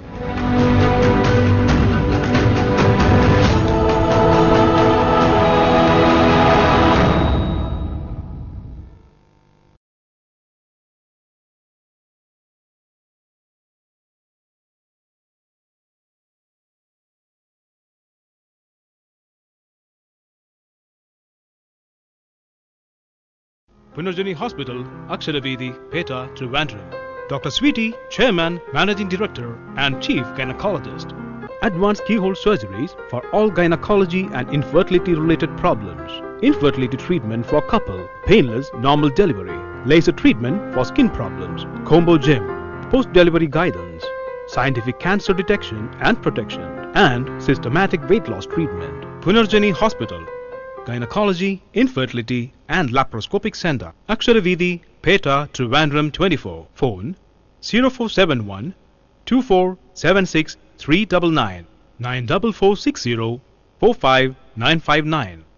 Punarjani Hospital, Aksharavedi, Peta, Trivandrum. Dr. Sweetie, Chairman, Managing Director, and Chief Gynecologist. Advanced keyhole surgeries for all gynecology and infertility related problems. Infertility treatment for couple, painless normal delivery, laser treatment for skin problems, combo gym, post delivery guidance, scientific cancer detection and protection, and systematic weight loss treatment. Punarjani Hospital, Gynecology, Infertility and Laparoscopic Center. Aksharavidi, Peta, Trivandrum 24. Phone 0471 2476 399 94460 45959.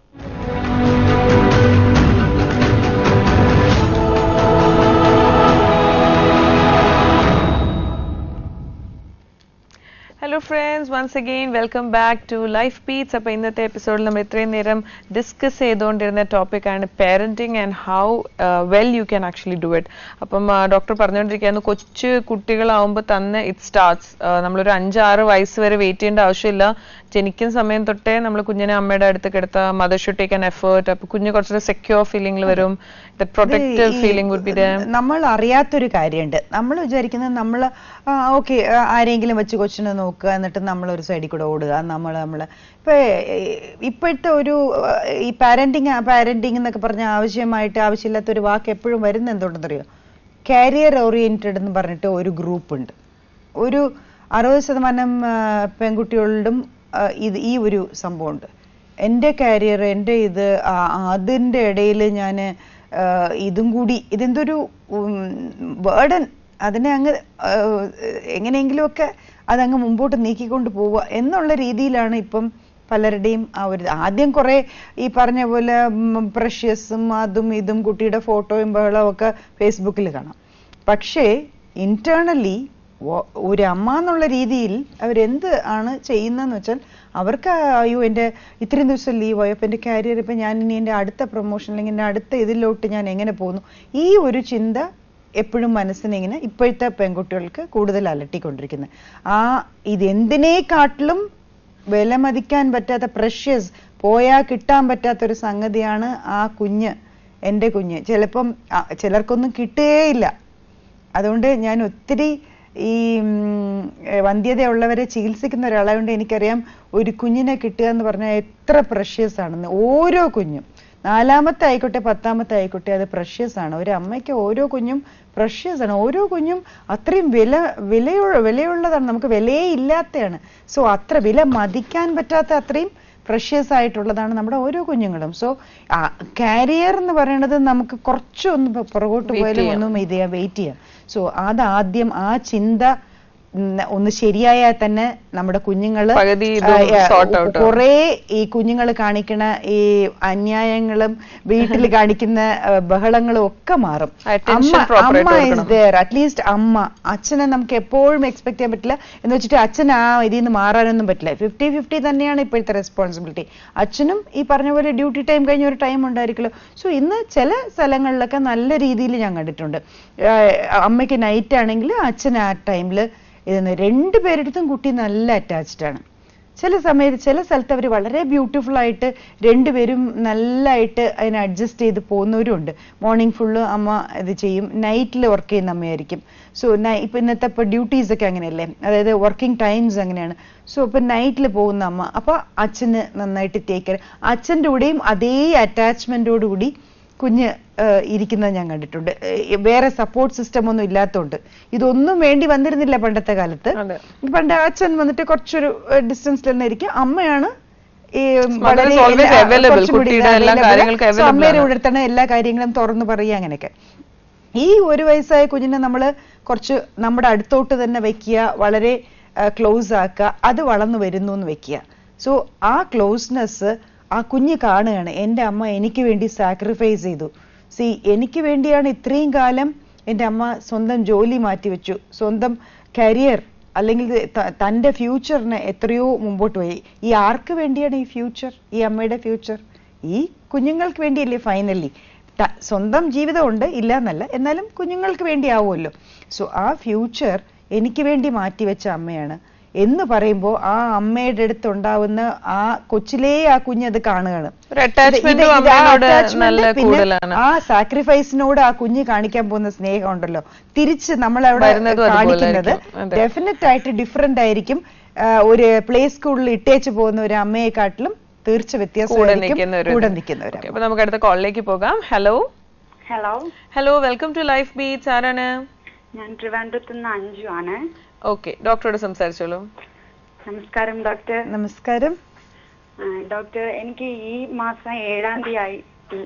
Hello friends once again welcome back to life beats അപ്പോൾ ഇന്നത്തെ എപ്പിസോഡിൽ നമ്മൾ ഇത്രയും നേരം discuss ചെയ്തുകൊണ്ടിരുന്ന ടോപ്പിക്കാണ് parenting and how well you can actually do it അപ്പം doctor പറഞ്ഞുകൊണ്ടിരിക്കുകയാണ് കൊച്ചു കുട്ടികളാവുമ്പോൾ തന്നെ ഇറ്റ് സ്റ്റാർട്ട്സ് നമ്മളൊരു അഞ്ചാറ് വയസ്സ് വരെ വെയിറ്റ് ചെയ്യേണ്ട ആവശ്യമില്ല ജനിക്കുന്ന സമയം തൊട്ടേ നമ്മൾ കുഞ്ഞിനെ അമ്മയുടെ അടുത്ത് കിടത്ത mother should take an effort അപ്പോൾ കുഞ്ഞ് കുറച്ചൊരു സെക്യൂർ ഫീലിംഗിൽ വരും protective feeling would be the നമ്മൾ അറിയാത്തൊരു കാര്യമുണ്ട് നമ്മൾ വിചാരിക്കുന്നത് നമ്മൾ ഓക്കെ ആരെങ്കിലും വെച്ച് കൊച്ചിനെ നോക്കുക എന്നിട്ട് നമ്മൾ ഒരു സൈഡിൽ കൂടെ ഓടുക നമ്മൾ നമ്മൾ ഇപ്പൊ ഏർ, ഇപ്പോഴത്തെ ഒരു ഏർ, ഈ പാരന്റിങ് പാരന്റിങ് എന്നൊക്കെ പറഞ്ഞ ആവശ്യമായിട്ട് ആവശ്യമില്ലാത്ത ഒരു വാക്ക് എപ്പോഴും വരുന്ന എന്തുകൊണ്ടെന്നറിയോ കാരിയർ ഓറിയന്റഡ് എന്ന് പറഞ്ഞിട്ട് ഒരു ഗ്രൂപ്പ് ഉണ്ട് ഒരു അറുപത് ശതമാനം ആ, പെൺകുട്ടികളിലും ആ, ഇത് ഈ ഒരു സംഭവമുണ്ട് എൻ്റെ കാരിയർ എൻ്റെ ഇത് ആ, അതിൻ്റെ ഇടയിൽ ഞാൻ ഇതും കൂടി ഇതെന്തൊരു ബേർഡൻ അതിനെ അങ്ങ് ആ, എങ്ങനെയെങ്കിലുമൊക്കെ അതങ്ങ് മുമ്പോട്ട് നീക്കിക്കൊണ്ട് പോവുക എന്നുള്ള രീതിയിലാണ് ഇപ്പം പലരുടെയും ആ ഒരു ആദ്യം കുറെ ഈ പറഞ്ഞ പോലെ പ്രഷ്യസും അതും ഇതും കുട്ടിയുടെ ഫോട്ടോയും ബഹളവും ഒക്കെ ഫേസ്ബുക്കിൽ കാണാം പക്ഷേ ഇന്റേണലി വ- ഒരു അമ്മ എന്നുള്ള രീതിയിൽ അവരെന്ത് ആണ് ചെയ്യുന്നതെന്ന് വെച്ചാൽ അവർക്ക് അയ്യോ എൻ്റെ ഇത്രയും ദിവസം ലീവ് ആയോ അപ്പം എൻ്റെ കാരിയർ ഇപ്പം ഞാൻ ഇനി എൻ്റെ അടുത്ത പ്രൊമോഷൻ അല്ലെങ്കിൽ എൻ്റെ അടുത്ത ഇതിലോട്ട് ഞാൻ എങ്ങനെ പോകുന്നു ഈ ഒരു ചിന്ത എപ്പോഴും മനസ്സിനിങ്ങനെ ഇപ്പോഴത്തെ പെൺകുട്ടികൾക്ക് കൂടുതൽ അലട്ടിക്കൊണ്ടിരിക്കുന്നത് ആ ഇതെന്തിനേക്കാട്ടിലും വിലമതിക്കാൻ പറ്റാത്ത പ്രഷ്യസ് പോയാൽ കിട്ടാൻ പറ്റാത്ത ഒരു സംഗതിയാണ് ആ കുഞ്ഞ് എൻ്റെ കുഞ്ഞ് ചിലപ്പം ആ, ചിലർക്കൊന്നും കിട്ടുകയില്ല അതുകൊണ്ട് ഞാൻ ഒത്തിരി ഈ ഉം, ഏർ വന്ധ്യതയുള്ളവരെ ചികിത്സിക്കുന്ന ഒരാളായതുകൊണ്ട് എനിക്കറിയാം ഒരു കുഞ്ഞിനെ കിട്ടുക എന്ന് പറഞ്ഞാൽ എത്ര പ്രഷ്യസ് ആണെന്ന് ഓരോ കുഞ്ഞും നാലാമത്തെ ആയിക്കോട്ടെ പത്താമത്തെ ആയിക്കോട്ടെ അത് പ്രഷ്യസ് ആണ് ഒരു അമ്മയ്ക്ക് ഓരോ കുഞ്ഞും പ്രഷ്യസ് ആണ് ഓരോ കുഞ്ഞും അത്രയും വില വിലയുള്ള വിലയുള്ളതാണ് നമുക്ക് വിലയേ ഇല്ലാത്തതാണ് സോ അത്ര വില മതിക്കാൻ പറ്റാത്ത അത്രയും പ്രഷ്യസ് ആയിട്ടുള്ളതാണ് നമ്മുടെ ഓരോ കുഞ്ഞുങ്ങളും സോ കാരിയർ എന്ന് പറയുന്നത് നമുക്ക് കുറച്ചൊന്ന് പു- പുറകോട്ട് Wait പോയാലും ചെയ്യാം. ഒന്നും ഇത് ചെയ്യാം വെയിറ്റ് ചെയ്യാം സോ അതാദ്യം ആ ചിന്ത ഉം, ഒന്ന് ശരിയായാൽ തന്നെ നമ്മുടെ കുഞ്ഞുങ്ങള് പകുതി ഇതും sort out ആവും. കുറേ ഈ കുഞ്ഞുങ്ങൾ കാണിക്കണ ഈ അന്യായങ്ങളും വീട്ടിൽ കാണിക്കുന്ന ആ, ബഹളങ്ങളും ഒക്കെ മാറും Attention അമ്മ proper ആയിട്ട് അമ്മ ഇസ് കൊടുക്കണം. ദർ അറ്റ്ലീസ്റ്റ് അമ്മ അച്ഛനെ നമുക്ക് എപ്പോഴും എക്സ്പെക്ട് ചെയ്യാൻ പറ്റില്ല എന്ന് വെച്ചിട്ട് അച്ഛൻ ആ ഇതിൽ നിന്ന് മാറാനൊന്നും പറ്റില്ല ഫിഫ്റ്റി ഫിഫ്റ്റി തന്നെയാണ് ഇപ്പോഴത്തെ റെസ്പോൺസിബിലിറ്റി അച്ഛനും ഈ പറഞ്ഞ പോലെ ഡ്യൂട്ടി ടൈം കഴിഞ്ഞ ഒരു ടൈം ഉണ്ടായിരിക്കുമല്ലോ സോ ഇന്ന് ചില സ്ഥലങ്ങളിലൊക്കെ നല്ല രീതിയിൽ ഞാൻ കണ്ടിട്ടുണ്ട് ആഹ് അമ്മയ്ക്ക് നൈറ്റ് ആണെങ്കിൽ അച്ഛൻ ആ ടൈമിൽ ഇതെന്ന് രണ്ടു പേരെടുത്തും കുട്ടി നല്ല അറ്റാച്ച്ഡ് ആണ് ചില സമയത്ത് ചില സ്ഥലത്ത് അവർ വളരെ ബ്യൂട്ടിഫുൾ ആയിട്ട് രണ്ടുപേരും നല്ലതായിട്ട് അതിനെ അഡ്ജസ്റ്റ് ചെയ്ത് പോകുന്നവരും ഉണ്ട് മോർണിംഗ് ഫുള്ള് അമ്മ ഇത് ചെയ്യും നൈറ്റിൽ വർക്ക് ചെയ്യുന്ന അമ്മയായിരിക്കും സോ ഇപ്പൊ ഇന്നത്തെ ഇപ്പൊ ഡ്യൂട്ടീസ് ഒക്കെ അങ്ങനെയല്ലേ അതായത് വർക്കിംഗ് ടൈംസ് അങ്ങനെയാണ് സോ ഇപ്പൊ നൈറ്റിൽ പോകുന്ന അമ്മ അപ്പൊ അച്ഛന് നന്നായിട്ട് ടേക്ക് കെയർ അച്ഛൻ്റെ കൂടെയും അതേ അറ്റാച്ച്മെന്റോടുകൂടി കുഞ്ഞ് ഏഹ്, ഇരിക്കുന്നത് ഞാൻ കണ്ടിട്ടുണ്ട് ഏഹ്, വേറെ സപ്പോർട്ട് സിസ്റ്റം ഒന്നും ഇല്ലാത്തതുകൊണ്ട് ഇതൊന്നും വേണ്ടി വന്നിരുന്നില്ല പണ്ടത്തെ കാലത്ത് അതെ. പണ്ട് അച്ഛൻ വന്നിട്ട് കുറച്ചൊരു ഡിസ്റ്റൻസിൽ തന്നെ ഇരിക്കും അമ്മയാണ് ഈ Mother is always എല്ലാ- available. കുറച്ചും കൂടി കുട്ടിയുടെ എല്ലാ available. കാര്യങ്ങൾക്കും So, available അമ്മയുടെ ആണ്. കൂടെ തന്നെ എല്ലാ കാര്യങ്ങളും തുറന്നു പറയുക അങ്ങനെയൊക്കെ ഈ ഒരു വയസ്സായ കുഞ്ഞിനെ നമ്മൾ കുറച്ച് നമ്മുടെ അടുത്തോട്ട് തന്നെ വെക്കുക വളരെ ക്ലോസ് ആക്കുക അത് വളർന്നു വരുന്നു എന്ന് വെക്കുക സോ ആ ക്ലോസ്നെസ് ആ കുഞ്ഞ് കാണുകയാണ് എൻ്റെ അമ്മ എനിക്ക് വേണ്ടി സാക്രിഫൈസ് ചെയ്തു സി എനിക്ക് വേണ്ടിയാണ് ഇത്രയും കാലം എൻ്റെ അമ്മ സ്വന്തം ജോലി മാറ്റിവെച്ചു സ്വന്തം കരിയർ അല്ലെങ്കിൽ ത- തൻ്റെ ഫ്യൂച്ചറിനെ എത്രയോ മുമ്പോട്ട് പോയി ഈ ആർക്ക് വേണ്ടിയാണ് ഈ ഫ്യൂച്ചർ ഈ അമ്മയുടെ ഫ്യൂച്ചർ ഈ കുഞ്ഞുങ്ങൾക്ക് വേണ്ടിയല്ലേ ഫൈനലി സ്വന്തം ജീവിതമുണ്ട് ഇല്ല എന്നല്ല എന്നാലും കുഞ്ഞുങ്ങൾക്ക് വേണ്ടി ആവുമല്ലോ സോ ആ ഫ്യൂച്ചർ എനിക്ക് വേണ്ടി മാറ്റിവെച്ച അമ്മയാണ് എന്ന് പറയുമ്പോൾ ആ അമ്മയുടെ അടുത്ത് ഉണ്ടാവുന്ന ആ കൊച്ചിലേ ആ കുഞ്ഞത് കാണുകയാണ് ഒരു ഇത് attachment ഇത് ഉം ആ അമ്മയോട് attachment നല്ല പിന്നെ കൂടുതലാണ്. ആ സാക്രിഫൈസിനോട് ആ കുഞ്ഞ് കാണിക്കാൻ പോകുന്ന സ്നേഹം ഉണ്ടല്ലോ തിരിച്ച് നമ്മളവിടെ വരുന്നതും അതുപോലെ കാണിക്കുന്നത് ആയിരിക്കും. അതെ. ഡെഫിനറ്റ് ആയിട്ട് ഡിഫറെന്റ് ആയിരിക്കും ആ, ഒരു പ്ലേ സ്കൂളിൽ ഇട്ടേച്ച് പോകുന്ന ഒരു അമ്മയെക്കാട്ടിലും തീർച്ച കൂടെ വ്യത്യാസമായിരിക്കും നിൽക്കുന്ന ഒരു കൂടെ നിൽക്കുന്നവരാ Okay, അപ്പൊ നമുക്ക് അടുത്ത കോളിലേക്ക് പോകാം hello hello hello welcome to life beats ആരാണ് ഞാൻ ട്രിവാൻഡ്രത്ത് നിന്ന് അഞ്ജു ആണ് ഓക്കെ ഡോക്ടറോട് സംസാരിച്ചോളൂ നമസ്കാരം ഡോക്ടർ നമസ്കാരം ആ, ഡോക്ടർ എനിക്ക് ഈ മാസം ഏഴാം തീയതി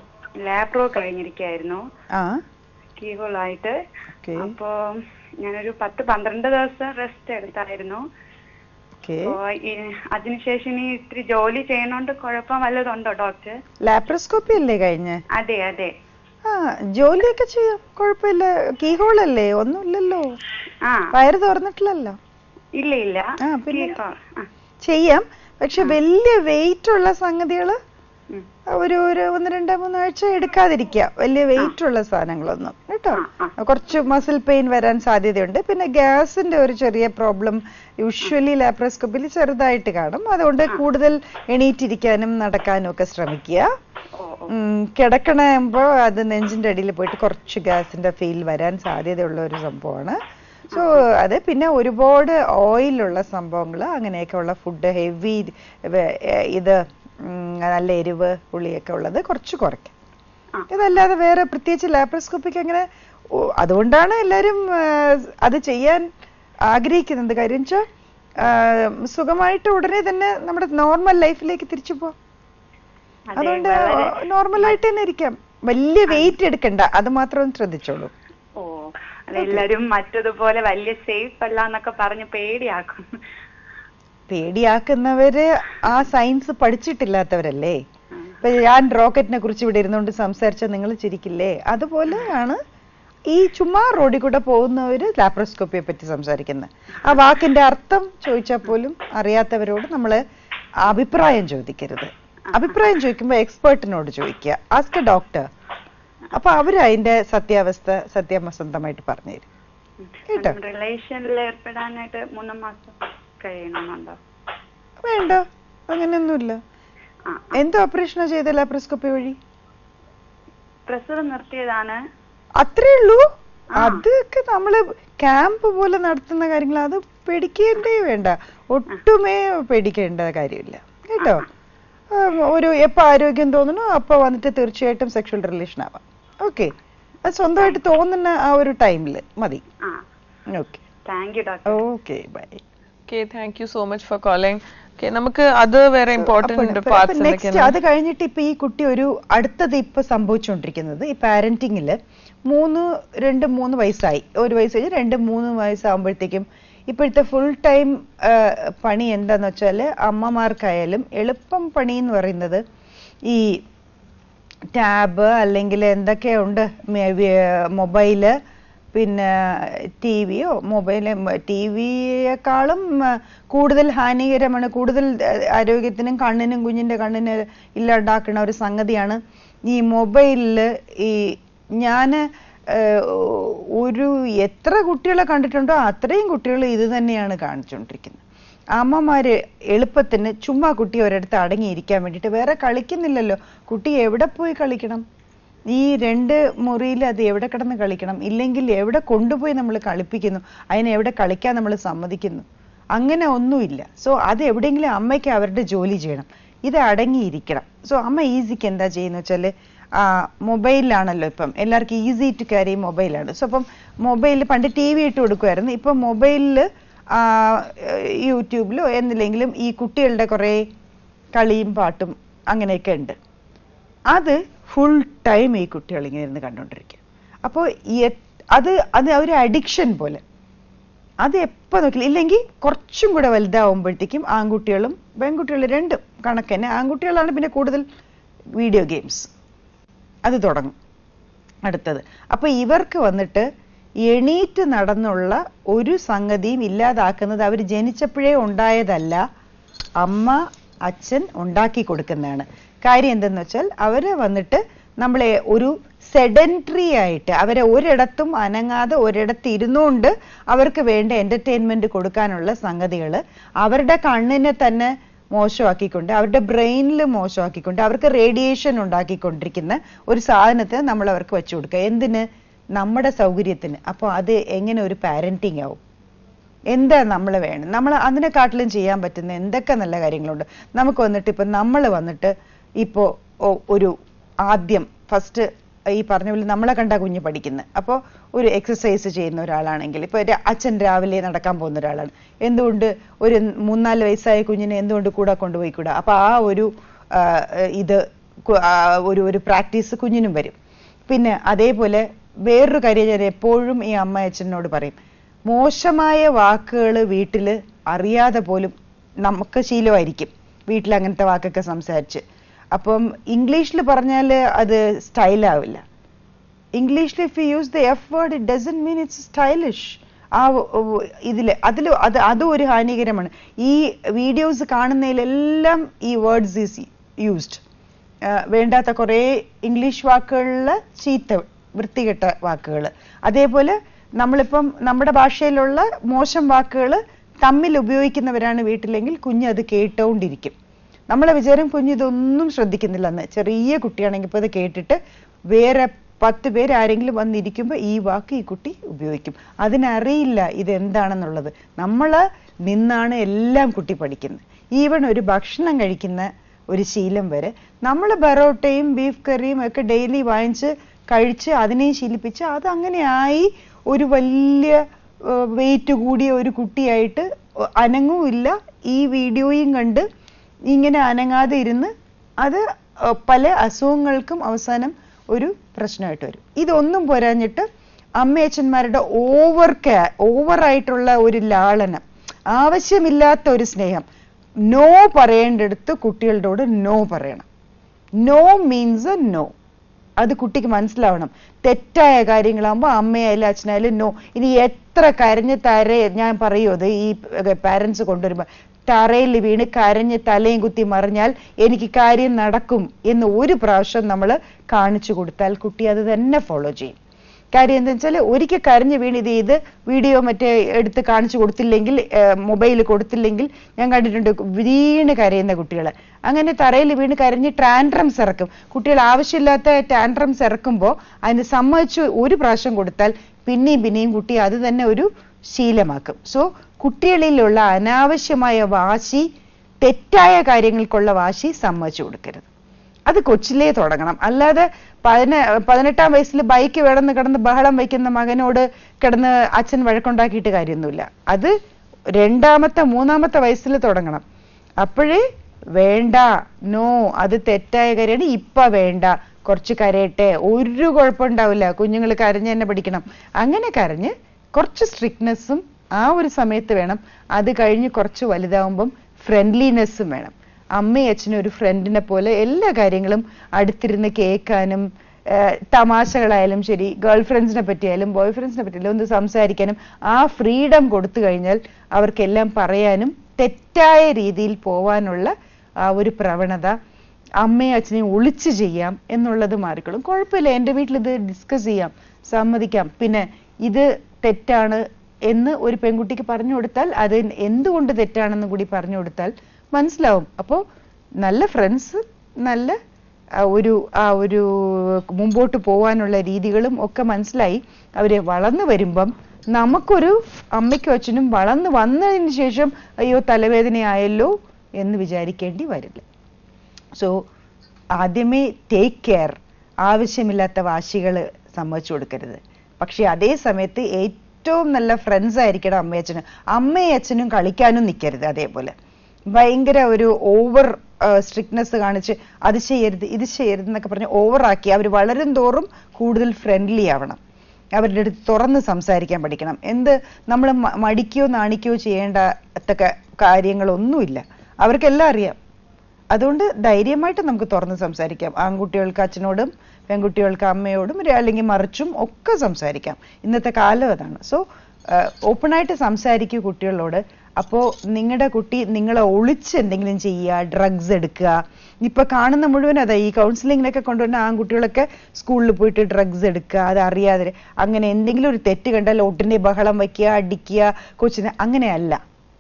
ലാബ്രോ കഴിഞ്ഞിരിക്കുകയായിരുന്നു ആ കീഹോളായിട്ട് ഓക്കെ അപ്പോ ഞാനൊരു പത്ത് പന്ത്രണ്ട് ദിവസം റെസ്റ്റ് എടുത്തായിരുന്നു ഓക്കെ അപ്പോ ഈ- അതിനുശേഷം ഇനി ഇത്തിരി ജോലി ചെയ്യണോണ്ട് കുഴപ്പം വല്ലതുണ്ടോ ഡോക്ടർ ലാപ്രോസ്കോപ്പി അല്ലേ കഴിഞ്ഞ് അതെ അതെ ആ ജോലിയൊക്കെ ചെയ്യാം കുഴപ്പമില്ല കീഹോൾ അല്ലേ ഒന്നുമില്ലല്ലോ ആ വയറ് തുറന്നിട്ടില്ലല്ലോ ഇല്ല ഇല്ല ആ, പിന്നെ? keyhole. ആ, ചെയ്യാം പക്ഷെ വലിയ വെയിറ്റ് ഉള്ള സംഗതികള് ഉം. ഒരു ഒരു ഒന്ന് രണ്ട് മൂന്നാഴ്ച എടുക്കാതിരിക്കുക വലിയ വെയിറ്റ് ഉള്ള സാധനങ്ങളൊന്നും കേട്ടോ ആ, കുറച്ച് മസിൽ പെയിൻ വരാൻ സാധ്യതയുണ്ട് പിന്നെ ഗ്യാസിന്റെ ഒരു ചെറിയ പ്രോബ്ലം യൂഷ്വലി ലാപ്രോസ്കോപ്പിൽ ചെറുതായിട്ട് കാണും അതുകൊണ്ട് കൂടുതൽ എണീറ്റിരിക്കാനും നടക്കാനും ഒക്കെ ശ്രമിക്കുക ഓ ഓ ഉം, കിടക്കണമ്പോ അത് നെഞ്ചിന്റെ അടിയിൽ പോയിട്ട് കുറച്ച് ഗ്യാസിന്റെ ഫീൽ വരാൻ സാധ്യതയുള്ള ഒരു സംഭവമാണ് സോ അത് പിന്നെ ഒരുപാട് ഓയിലുള്ള സംഭവങ്ങൾ അങ്ങനെയൊക്കെ ഉള്ള ഫുഡ് ഹെവി ഇത് ഉം, നല്ല എരിവ് പുളിയൊക്കെ ഉള്ളത് കുറച്ച് കുറയ്ക്കാം ആ. ഇതല്ലാതെ വേറെ പ്രത്യേകിച്ച് ലാപ്രോസ്കോപ്പിക്ക് അങ്ങനെ ഓ, അതുകൊണ്ടാണ് എല്ലാവരും ആ, അത് ചെയ്യാൻ ആഗ്രഹിക്കുന്നത് കാര്യം വെച്ചാൽ സുഖമായിട്ട് ഉടനെ തന്നെ നമ്മുടെ നോർമൽ ലൈഫിലേക്ക് തിരിച്ചു പോവാം അതെ, അതുകൊണ്ട് വളരെ- നോർമൽ ആയിട്ട് തന്നെ ഇരിക്കാം വലിയ വെയിറ്റ് എടുക്കണ്ട അത് മാത്രം ഒന്ന് ശ്രദ്ധിച്ചോളൂ ഓ അതെല്ലാരും മറ്റതുപോലെ വലിയ സേഫ് അല്ല എന്നൊക്കെ പറഞ്ഞ് പേടിയാക്കും പേടിയാക്കുന്നവര് ആ സയൻസ് പഠിച്ചിട്ടില്ലാത്തവരല്ലേ ഇപ്പൊ ഞാൻ റോക്കറ്റിനെ കുറിച്ച് ഇവിടെ ഇരുന്നുകൊണ്ട് സംസാരിച്ചാൽ നിങ്ങൾ ചിരിക്കില്ലേ അതുപോലെയാണ് ഈ ചുമ്മാ റോഡിൽ കൂടെ പോകുന്നവര് ലാപ്രോസ്കോപ്പിയെ പറ്റി സംസാരിക്കുന്നത് ആ വാക്കിന്റെ അർത്ഥം ചോദിച്ചാൽ പോലും അറിയാത്തവരോട് നമ്മൾ അഭിപ്രായം ചോദിക്കരുത് അഭിപ്രായം ചോദിക്കുമ്പോൾ എക്സ്പേർട്ടിനോട് ചോദിക്കുക ആസ്ക് എ ഡോക്ടർ അപ്പൊ അവര് അതിന്റെ സത്യാവസ്ഥ സത്യസന്ധമായിട്ട് പറഞ്ഞു തരും കേട്ടോ റിലേഷനിൽ ഏർപ്പെടാനായിട്ട് മൂന്ന് മാസം കഴിയണമെന്നുണ്ടോ വേണ്ട അങ്ങനെയൊന്നുമില്ല ആ എന്തോ ഓപ്പറേഷനോ ചെയ്ത ലാപ്രോസ്കോപ്പി വഴി പ്രസവം നിർത്തിയതാണ് അത്രേ ഉള്ളൂ ആ. അതൊക്കെ നമ്മള് ക്യാമ്പ് പോലെ നടത്തുന്ന കാര്യങ്ങൾ അത് പേടിക്കേണ്ടേ വേണ്ട ഒട്ടുമേ പേടിക്കേണ്ട കാര്യമില്ല കേട്ടോ ഉം, ഒരു എപ്പോ ആരോഗ്യം തോന്നുന്നു അപ്പൊ വന്നിട്ട് തീർച്ചയായിട്ടും സെക്ഷൽ റിലേഷൻ ആവാം ഓക്കെ അത് സ്വന്തമായിട്ട് തോന്നുന്ന ആ ഒരു ടൈമിൽ മതി ആ okay thank you doctor okay bye okay thank you so much for calling okay നമുക്ക് അത് വേറെ ഇമ്പോർട്ടന്റ് പാർട്സ് നെക്സ്റ്റ് അത് കഴിഞ്ഞിട്ട് ഇപ്പൊ ഈ കുട്ടി ഒരു അടുത്തത് ഇപ്പൊ സംഭവിച്ചുകൊണ്ടിരിക്കുന്നത് ഈ പാരന്റിങ്ങില് മൂന്ന് രണ്ട് മൂന്ന് വയസ്സായി ഒരു വയസ്സ് കഴിഞ്ഞ് രണ്ട് മൂന്ന് വയസ്സാകുമ്പോഴത്തേക്കും ഇപ്പോഴത്തെ ഫുൾ ടൈം പണി എന്താന്ന് വെച്ചാല് അമ്മമാർക്കായാലും എളുപ്പം പണി എന്ന് പറയുന്നത് ഈ ടാബ് അല്ലെങ്കിൽ എന്തൊക്കെയുണ്ട് മൊബൈല് പിന്നെ ടി വിയോ മൊബൈല് ടി വിയെക്കാളും കൂടുതൽ ഹാനികരമാണ് കൂടുതൽ അഹ് ആരോഗ്യത്തിനും കണ്ണിനും കുഞ്ഞിന്റെ കണ്ണിന് ഇല്ലാണ്ടാക്കുന്ന ഒരു സംഗതിയാണ് ഈ മൊബൈലില് ഈ ഞാന് ഏഹ്, ഒരു എത്ര കുട്ടികളെ കണ്ടിട്ടുണ്ടോ അത്രയും കുട്ടികൾ ഇത് തന്നെയാണ് കാണിച്ചുകൊണ്ടിരിക്കുന്നത് അമ്മമാര് എളുപ്പത്തിന് ചുമ്മാ കുട്ടി ഒരിടത്ത് അടങ്ങിയിരിക്കാൻ വേണ്ടിയിട്ട് വേറെ കളിക്കുന്നില്ലല്ലോ കുട്ടി എവിടെ പോയി കളിക്കണം ഈ രണ്ട് മുറിയിൽ അത് എവിടെ കിടന്ന് കളിക്കണം ഇല്ലെങ്കിൽ എവിടെ കൊണ്ടുപോയി നമ്മൾ കളിപ്പിക്കുന്നു അതിനെ എവിടെ കളിക്കാൻ നമ്മൾ സമ്മതിക്കുന്നു അങ്ങനെ ഒന്നുമില്ല സോ അത് എവിടെയെങ്കിലും അമ്മയ്ക്ക് അവരുടെ ജോലി ചെയ്യണം ഇത് അടങ്ങിയിരിക്കണം സോ അമ്മ ഈസിക്ക് എന്താ ചെയ്യുന്ന വെച്ചാല് ആ മൊബൈലിലാണല്ലോ ഇപ്പം എല്ലാവർക്കും ഈസി ടു ക്യാരി മൊബൈലാണ് സോ അപ്പം മൊബൈലിൽ പണ്ട് ടി വി ഇട്ട് കൊടുക്കുമായിരുന്നു ഇപ്പം മൊബൈലിൽ യൂട്യൂബിലോ എന്നില്ലെങ്കിലും ഈ കുട്ടികളുടെ കുറേ കളിയും പാട്ടും അങ്ങനെയൊക്കെ ഉണ്ട് അത് ഫുൾ ടൈം ഈ കുട്ടികൾ ഇങ്ങനെ ഇരുന്ന് കണ്ടുകൊണ്ടിരിക്കുക അപ്പോൾ അത് അത് ഒരു അഡിക്ഷൻ പോലെ അത് എപ്പോ നോക്കില്ല ഇല്ലെങ്കിൽ കുറച്ചും കൂടെ വലുതാവുമ്പോഴത്തേക്കും ആൺകുട്ടികളും പെൺകുട്ടികളും രണ്ടും കണക്കന്നെ ആൺകുട്ടികളാണ് പിന്നെ കൂടുതൽ വീഡിയോ ഗെയിംസ് അത് തുടങ്ങും അടുത്തത് അപ്പൊ ഇവർക്ക് വന്നിട്ട് എണീറ്റ് നടന്നുള്ള ഒരു സംഗതിയും ഇല്ലാതാക്കുന്നത് അവർ ജനിച്ചപ്പോഴേ ഉണ്ടായതല്ല അമ്മ അച്ഛൻ ഉണ്ടാക്കി കൊടുക്കുന്നതാണ് കാര്യം എന്തെന്ന് വെച്ചാൽ അവര് വന്നിട്ട് നമ്മളെ ഒരു സെഡൻട്രി ആയിട്ട് അവരെ ഒരിടത്തും അനങ്ങാതെ ഒരിടത്ത് ഇരുന്നുകൊണ്ട് അവർക്ക് വേണ്ട എന്റർടൈൻമെന്റ് കൊടുക്കാനുള്ള സംഗതികൾ അവരുടെ കണ്ണിനെ തന്നെ മോശമാക്കിക്കൊണ്ട് അവരുടെ ബ്രെയിനിൽ മോശമാക്കിക്കൊണ്ട് അവർക്ക് റേഡിയേഷൻ ഉണ്ടാക്കിക്കൊണ്ടിരിക്കുന്ന ഒരു സാധനത്തിന് നമ്മൾ അവർക്ക് വെച്ചു കൊടുക്കുക എന്തിന് നമ്മുടെ സൗകര്യത്തിന് അപ്പോൾ അത് എങ്ങനെ ഒരു പാരന്റിങ് ആവും എന്താ നമ്മൾ വേണം നമ്മൾ അതിനെക്കാട്ടിലും ചെയ്യാൻ പറ്റുന്ന എന്തൊക്കെ നല്ല കാര്യങ്ങളുണ്ട് നമുക്ക് വന്നിട്ട് ഇപ്പൊ നമ്മൾ വന്നിട്ട് ഇപ്പോ ഒ- ഒരു ആദ്യം ഫസ്റ്റ് ഈ പറഞ്ഞ പോലെ നമ്മളെ കണ്ടാ കുഞ്ഞ് പഠിക്കുന്നത് അപ്പോൾ ഒരു എക്സസൈസ് ചെയ്യുന്ന ഒരാളാണെങ്കിൽ ഇപ്പൊ ഒരു അച്ഛൻ രാവിലെ നടക്കാൻ പോകുന്ന ഒരാളാണ് എന്തുകൊണ്ട് ഒരു മൂന്നാല് വയസ്സായ കുഞ്ഞിനെ എന്തുകൊണ്ട് കൂടെ കൊണ്ടുപോയിക്കൂടാ അപ്പൊ ആ ഒരു ആ, ഇത് കു- ആ, ഒരു ഒരു പ്രാക്ടീസ് കുഞ്ഞിനും വരും പിന്നെ അതേപോലെ വേറൊരു കാര്യം ഞാൻ എപ്പോഴും ഈ അമ്മ അച്ഛനോട് പറയും മോശമായ വാക്കുകൾ വീട്ടിൽ അറിയാതെ പോലും നമുക്ക് ശീലമായിരിക്കും വീട്ടിൽ അങ്ങനത്തെ വാക്കൊക്കെ സംസാരിച്ച് അപ്പം ഇംഗ്ലീഷിൽ പറഞ്ഞാൽ അത് സ്റ്റൈലാവില്ല ഇംഗ്ലീഷിൽ if you use the F word it doesn't mean it's stylish ആ ഒ- ഇതില് അതിൽ അത് അതും ഒരു ഹാനികരമാണ് ഈ വീഡിയോസ് കാണുന്നതിലെല്ലാം ഈ വേർഡ്സ് ഈസ് യൂസ്ഡ് വേണ്ടാത്ത കുറേ ഇംഗ്ലീഷ് വാക്കുകളിൽ ചീത്ത വൃത്തികെട്ട വാക്കുകൾ അതേപോലെ നമ്മളിപ്പം നമ്മുടെ ഭാഷയിലുള്ള മോശം വാക്കുകൾ തമ്മിൽ ഉപയോഗിക്കുന്നവരാണ് വീട്ടിലെങ്കിൽ കുഞ്ഞ് അത് കേട്ടോണ്ടിരിക്കും നമ്മളെ വിചാരം കുഞ്ഞ് ഇതൊന്നും ശ്രദ്ധിക്കുന്നില്ലെന്ന് ചെറിയ കുട്ടിയാണെങ്കിൽ ഇപ്പൊ ഇത് കേട്ടിട്ട് വേറെ പത്ത് പേര് ആരെങ്കിലും വന്നിരിക്കുമ്പോൾ ഈ വാക്ക് ഈ കുട്ടി ഉപയോഗിക്കും അതിനറിയില്ല ഇത് എന്താണെന്നുള്ളത് നമ്മള് നിന്നാണ് എല്ലാം കുട്ടി പഠിക്കുന്നത് ഈവൺ ഒരു ഭക്ഷണം കഴിക്കുന്ന ഒരു ശീലം വരെ നമ്മൾ ബറോട്ടയും ബീഫ് കറിയും ഒക്കെ ഡെയിലി വാങ്ങിച്ച് കഴിച്ച് അതിനെയും ശീലിപ്പിച്ച് അത് അങ്ങനെ ആയി ഒരു വലിയ വെയിറ്റ് കൂടിയ ഒരു കുട്ടിയായിട്ട് അനങ്ങുമില്ല ഈ വീഡിയോയും കണ്ട് ഇങ്ങനെ അനങ്ങാതെ ഇരുന്ന് അത് അഹ് പല അസുഖങ്ങൾക്കും അവസാനം ഒരു പ്രശ്നമായിട്ട് വരും ഇതൊന്നും പോരാഞ്ഞിട്ട് അമ്മയച്ഛന്മാരുടെ ഓവർ കെയർ ഓവറായിട്ടുള്ള ഒരു ലാളനം ആവശ്യമില്ലാത്ത ഒരു സ്നേഹം നോ പറയേണ്ടടുത്ത് കുട്ടികളോട് നോ പറയണം നോ മീൻസ് എ നോ അത് കുട്ടിക്ക് മനസ്സിലാവണം തെറ്റായ കാര്യങ്ങളാകുമ്പോൾ അമ്മയായാലും അച്ഛനായാലും നോ ഇനി എത്ര കരഞ്ഞ് തര ഞാൻ പറയൂ അത് ഈ പാരന്റ്സ് കൊണ്ടുവരുമ്പോൾ തറയിൽ വീണ് കരഞ്ഞ് തലയും കുത്തി മറിഞ്ഞാൽ എനിക്ക് കാര്യം നടക്കും എന്ന് ഒരു പ്രാവശ്യം നമ്മൾ കാണിച്ചു കൊടുത്താൽ കുട്ടി അത് തന്നെ ഫോളോ ചെയ്യും കാര്യം എന്താ വെച്ചാൽ ഒരിക്കൽ കരഞ്ഞു വീണ് ഇത് ഇത് വീഡിയോ മറ്റേ എടുത്ത് കാണിച്ചു കൊടുത്തില്ലെങ്കിൽ മൊബൈൽ കൊടുത്തില്ലെങ്കിൽ ഞാൻ കണ്ടിട്ടുണ്ട് വീണ് കരയുന്ന കുട്ടികളെ അങ്ങനെ തറയിൽ വീണ് കരഞ്ഞ് ടാൻട്രംസ് ഇറക്കും കുട്ടികൾ ആവശ്യമില്ലാത്ത ടാൻട്രംസ് ഇറക്കുമ്പോൾ അതിന് സമ്മതിച്ചു ഒരു പ്രാവശ്യം കൊടുത്താൽ പിന്നെയും പിന്നെയും കുട്ടി അത് തന്നെ ഒരു ശീലമാക്കും സോ കുട്ടികളിലുള്ള അനാവശ്യമായ വാശി തെറ്റായ കാര്യങ്ങൾക്കുള്ള വാശി സമ്മതിച്ചു കൊടുക്കരുത് അത് കൊച്ചിലേ തുടങ്ങണം അല്ലാതെ പതിന പതിനെട്ടാം വയസ്സിൽ ബൈക്ക് വേണമെന്ന് കിടന്ന് ബഹളം വയ്ക്കുന്ന മകനോട് കിടന്ന് അച്ഛൻ വഴക്കുണ്ടാക്കിയിട്ട് കാര്യമൊന്നുമില്ല അത് രണ്ടാമത്തെ മൂന്നാമത്തെ വയസ്സിൽ തുടങ്ങണം അപ്പോഴേ വേണ്ട നോ അത് തെറ്റായ കാര്യമാണ് ഇപ്പ വേണ്ട കുറച്ച് കരയട്ടെ ഒരു കുഴപ്പമുണ്ടാവില്ല കുഞ്ഞുങ്ങൾ കരഞ്ഞ് തന്നെ പഠിക്കണം അങ്ങനെ കരഞ്ഞ് കുറച്ച് സ്ട്രിക്ട്നെസ്സും ആ ഒരു സമയത്ത് വേണം അത് കഴിഞ്ഞ് കുറച്ച് വലുതാവുമ്പം ഫ്രണ്ട്ലിനെസ്സും വേണം അമ്മയും അച്ഛനും ഒരു ഫ്രണ്ടിനെ പോലെ എല്ലാ കാര്യങ്ങളും അടുത്തിരുന്ന് കേൾക്കാനും ഏഹ് തമാശകളായാലും ശരി ഗേൾ ഫ്രണ്ട്സിനെ പറ്റിയാലും ബോയ് ഫ്രണ്ട്സിനെ പറ്റിയാലും ഒന്ന് സംസാരിക്കാനും ആ ഫ്രീഡം കൊടുത്തു കഴിഞ്ഞാൽ അവർക്കെല്ലാം പറയാനും തെറ്റായ രീതിയിൽ പോവാനുള്ള ആ ഒരു പ്രവണത അമ്മയും അച്ഛനെയും ഒളിച്ചു ചെയ്യാം എന്നുള്ളത് മാറിക്കൊള്ളും കുഴപ്പമില്ല എൻ്റെ വീട്ടിൽ ഇത് ഡിസ്കസ് ചെയ്യാം സമ്മതിക്കാം പിന്നെ ഇത് തെറ്റാണ് എന്ന് ഒരു പെൺകുട്ടിക്ക് പറഞ്ഞു കൊടുത്താൽ അത് എന്തുകൊണ്ട് തെറ്റാണെന്ന് കൂടി പറഞ്ഞു കൊടുത്താൽ മനസ്സിലാവും അപ്പോൾ നല്ല ഫ്രണ്ട്സ് നല്ല ആ ഒരു ആ ഒരു മുമ്പോട്ട് പോവാനുള്ള രീതികളും ഒക്കെ മനസ്സിലായി അവരെ വളർന്നു വരുമ്പം നമുക്കൊരു അമ്മയ്ക്കും അച്ഛനും വളർന്നു വന്നതിന് ശേഷം അയ്യോ തലവേദനയായല്ലോ എന്ന് വിചാരിക്കേണ്ടി വരില്ല സോ ആദ്യമേ ടേക്ക് കെയർ ആവശ്യമില്ലാത്ത വാശികൾ സമ്മതിച്ചു കൊടുക്കരുത് പക്ഷെ അതേ സമയത്ത് ഏറ്റവും നല്ല ഫ്രണ്ട്സ് ആയിരിക്കണം അമ്മയച്ഛനും അമ്മയും അച്ഛനും കളിക്കാനും നിൽക്കരുത് അതേപോലെ ഭയങ്കര ഒരു ഓവർ സ്ട്രിക്ട്നെസ് കാണിച്ച് അത് ചെയ്യരുത് ഇത് ചെയ്യരുത് എന്നൊക്കെ പറഞ്ഞ് ഓവറാക്കി അവർ വളരും തോറും കൂടുതൽ ഫ്രണ്ട്ലി ആവണം അവരുടെ അടുത്ത് തുറന്ന് സംസാരിക്കാൻ പഠിക്കണം എന്ത് നമ്മൾ മടിക്കോ നാണിക്കോ ചെയ്യേണ്ട കാര്യങ്ങളൊന്നുമില്ല അവർക്കെല്ലാം അറിയാം അതുകൊണ്ട് ധൈര്യമായിട്ട് നമുക്ക് തുറന്ന് സംസാരിക്കാം ആൺകുട്ടികൾക്ക് അച്ഛനോടും പെൺകുട്ടികൾക്ക് അമ്മയോടും അല്ലെങ്കിൽ മറിച്ചും ഒക്കെ സംസാരിക്കാം ഇന്നത്തെ കാലം അതാണ് സോ ഓപ്പണായിട്ട് സംസാരിക്കൂ കുട്ടികളോട് അപ്പോൾ നിങ്ങളുടെ കുട്ടി നിങ്ങളെ ഒളിച്ച് എന്തെങ്കിലും ചെയ്യുക ഡ്രഗ്സ് എടുക്കുക ഇപ്പൊ കാണുന്ന മുഴുവൻ അതാ ഈ കൗൺസിലിങ്ങിനൊക്കെ കൊണ്ടുവന്ന ആൺകുട്ടികളൊക്കെ സ്കൂളിൽ പോയിട്ട് ഡ്രഗ്സ് എടുക്കുക അത് അറിയാതെ അങ്ങനെ എന്തെങ്കിലും ഒരു തെറ്റ് കണ്ടാൽ ഒട്ടിന്റെ ബഹളം വയ്ക്കുക അടിക്കുക കൊച്ചിനെ അങ്ങനെയല്ല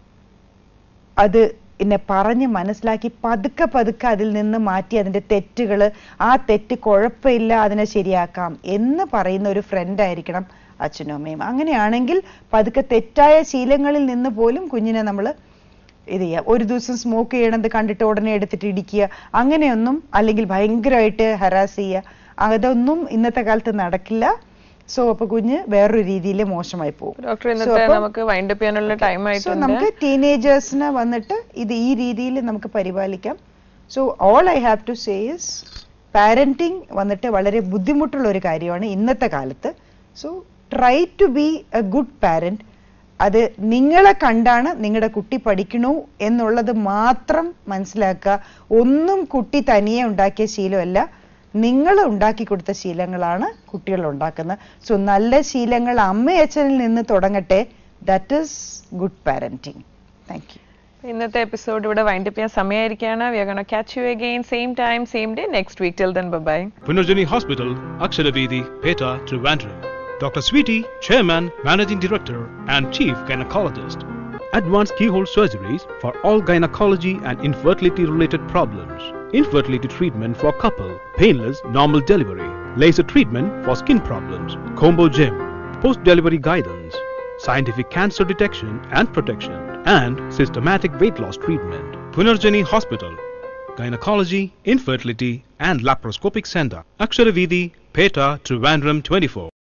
അത് എന്നെ പറഞ്ഞ് മനസ്സിലാക്കി പതുക്കെ പതുക്കെ അതിൽ നിന്ന് മാറ്റി അതിന്റെ തെറ്റുകൾ ആ തെറ്റ് കുഴപ്പമില്ല അതിനെ ശരിയാക്കാം എന്ന് പറയുന്ന ഒരു ഫ്രണ്ട് ആയിരിക്കണം അച്ഛനും അമ്മയും അങ്ങനെയാണെങ്കിൽ പതുക്കെ തെറ്റായ ശീലങ്ങളിൽ നിന്ന് പോലും കുഞ്ഞിനെ നമ്മൾ ഇത് ചെയ്യുക ഒരു ദിവസം സ്മോക്ക് ചെയ്യണത് കണ്ടിട്ട് ഉടനെ എടുത്തിട്ട് ഇടിക്കുക അങ്ങനെയൊന്നും അല്ലെങ്കിൽ ഭയങ്കരമായിട്ട് ഹരാസ് ചെയ്യുക അതൊന്നും ഇന്നത്തെ കാലത്ത് നടക്കില്ല സോ അപ്പൊ കുഞ്ഞ് വേറൊരു രീതിയിൽ മോശമായി പോകും ഡോക്ടർ ഇന്നത്തെ നമുക്ക് വൈൻഡ് അപ്പ് ചെയ്യാനുള്ള ടൈം സോ ആയിട്ടുണ്ട് നമുക്ക് ടീനേജേഴ്സിനെ വന്നിട്ട് ഇത് ഈ രീതിയിൽ നമുക്ക് പരിപാലിക്കാം so all I have to says parenting വന്നിട്ട് വളരെ ബുദ്ധിമുട്ടുള്ള ഒരു കാര്യമാണ് ഇന്നത്തെ കാലത്ത് so try to be a good parent അത് നിങ്ങളെ കണ്ടാണ് നിങ്ങളുടെ കുട്ടി പഠിക്കണു എന്നുള്ളത് മാത്രം മനസ്സിലാക്കുക ഒന്നും കുട്ടി തനിയെ ഉണ്ടാക്കിയ ശീലമല്ല നിങ്ങൾ ഉണ്ടാക്കി കൊടുത്ത ശീലങ്ങളാണ് കുട്ടികൾ ഉണ്ടാക്കുന്നത് സോ നല്ല ശീലങ്ങൾ അമ്മയച്ഛനിൽ നിന്ന് തുടങ്ങട്ടെ that is good parenting thank you ഇന്നത്തെ എപ്പിസോഡ് ഇവിടെ വൈൻഡ് അപ്പ് ചെയ്യാൻ സമയമായിരിക്കുകയാണ് we are gonna catch you again same time same day next week till then bye Punarjani Hospital, Aksharavedi, Peta, Trivandrum. Dr. Sweetie, Chairman, Managing Director, and Chief Gynecologist. Advanced keyhole surgeries for all gynecology and infertility related problems. Infertility treatment for couple, painless normal delivery, laser treatment for skin problems, combo gym, post delivery guidance, scientific cancer detection and protection, and systematic weight loss treatment. Punarjani Hospital, Gynecology, Infertility and Laparoscopic Center, Aksharavedi, Peta, Trivandrum 24.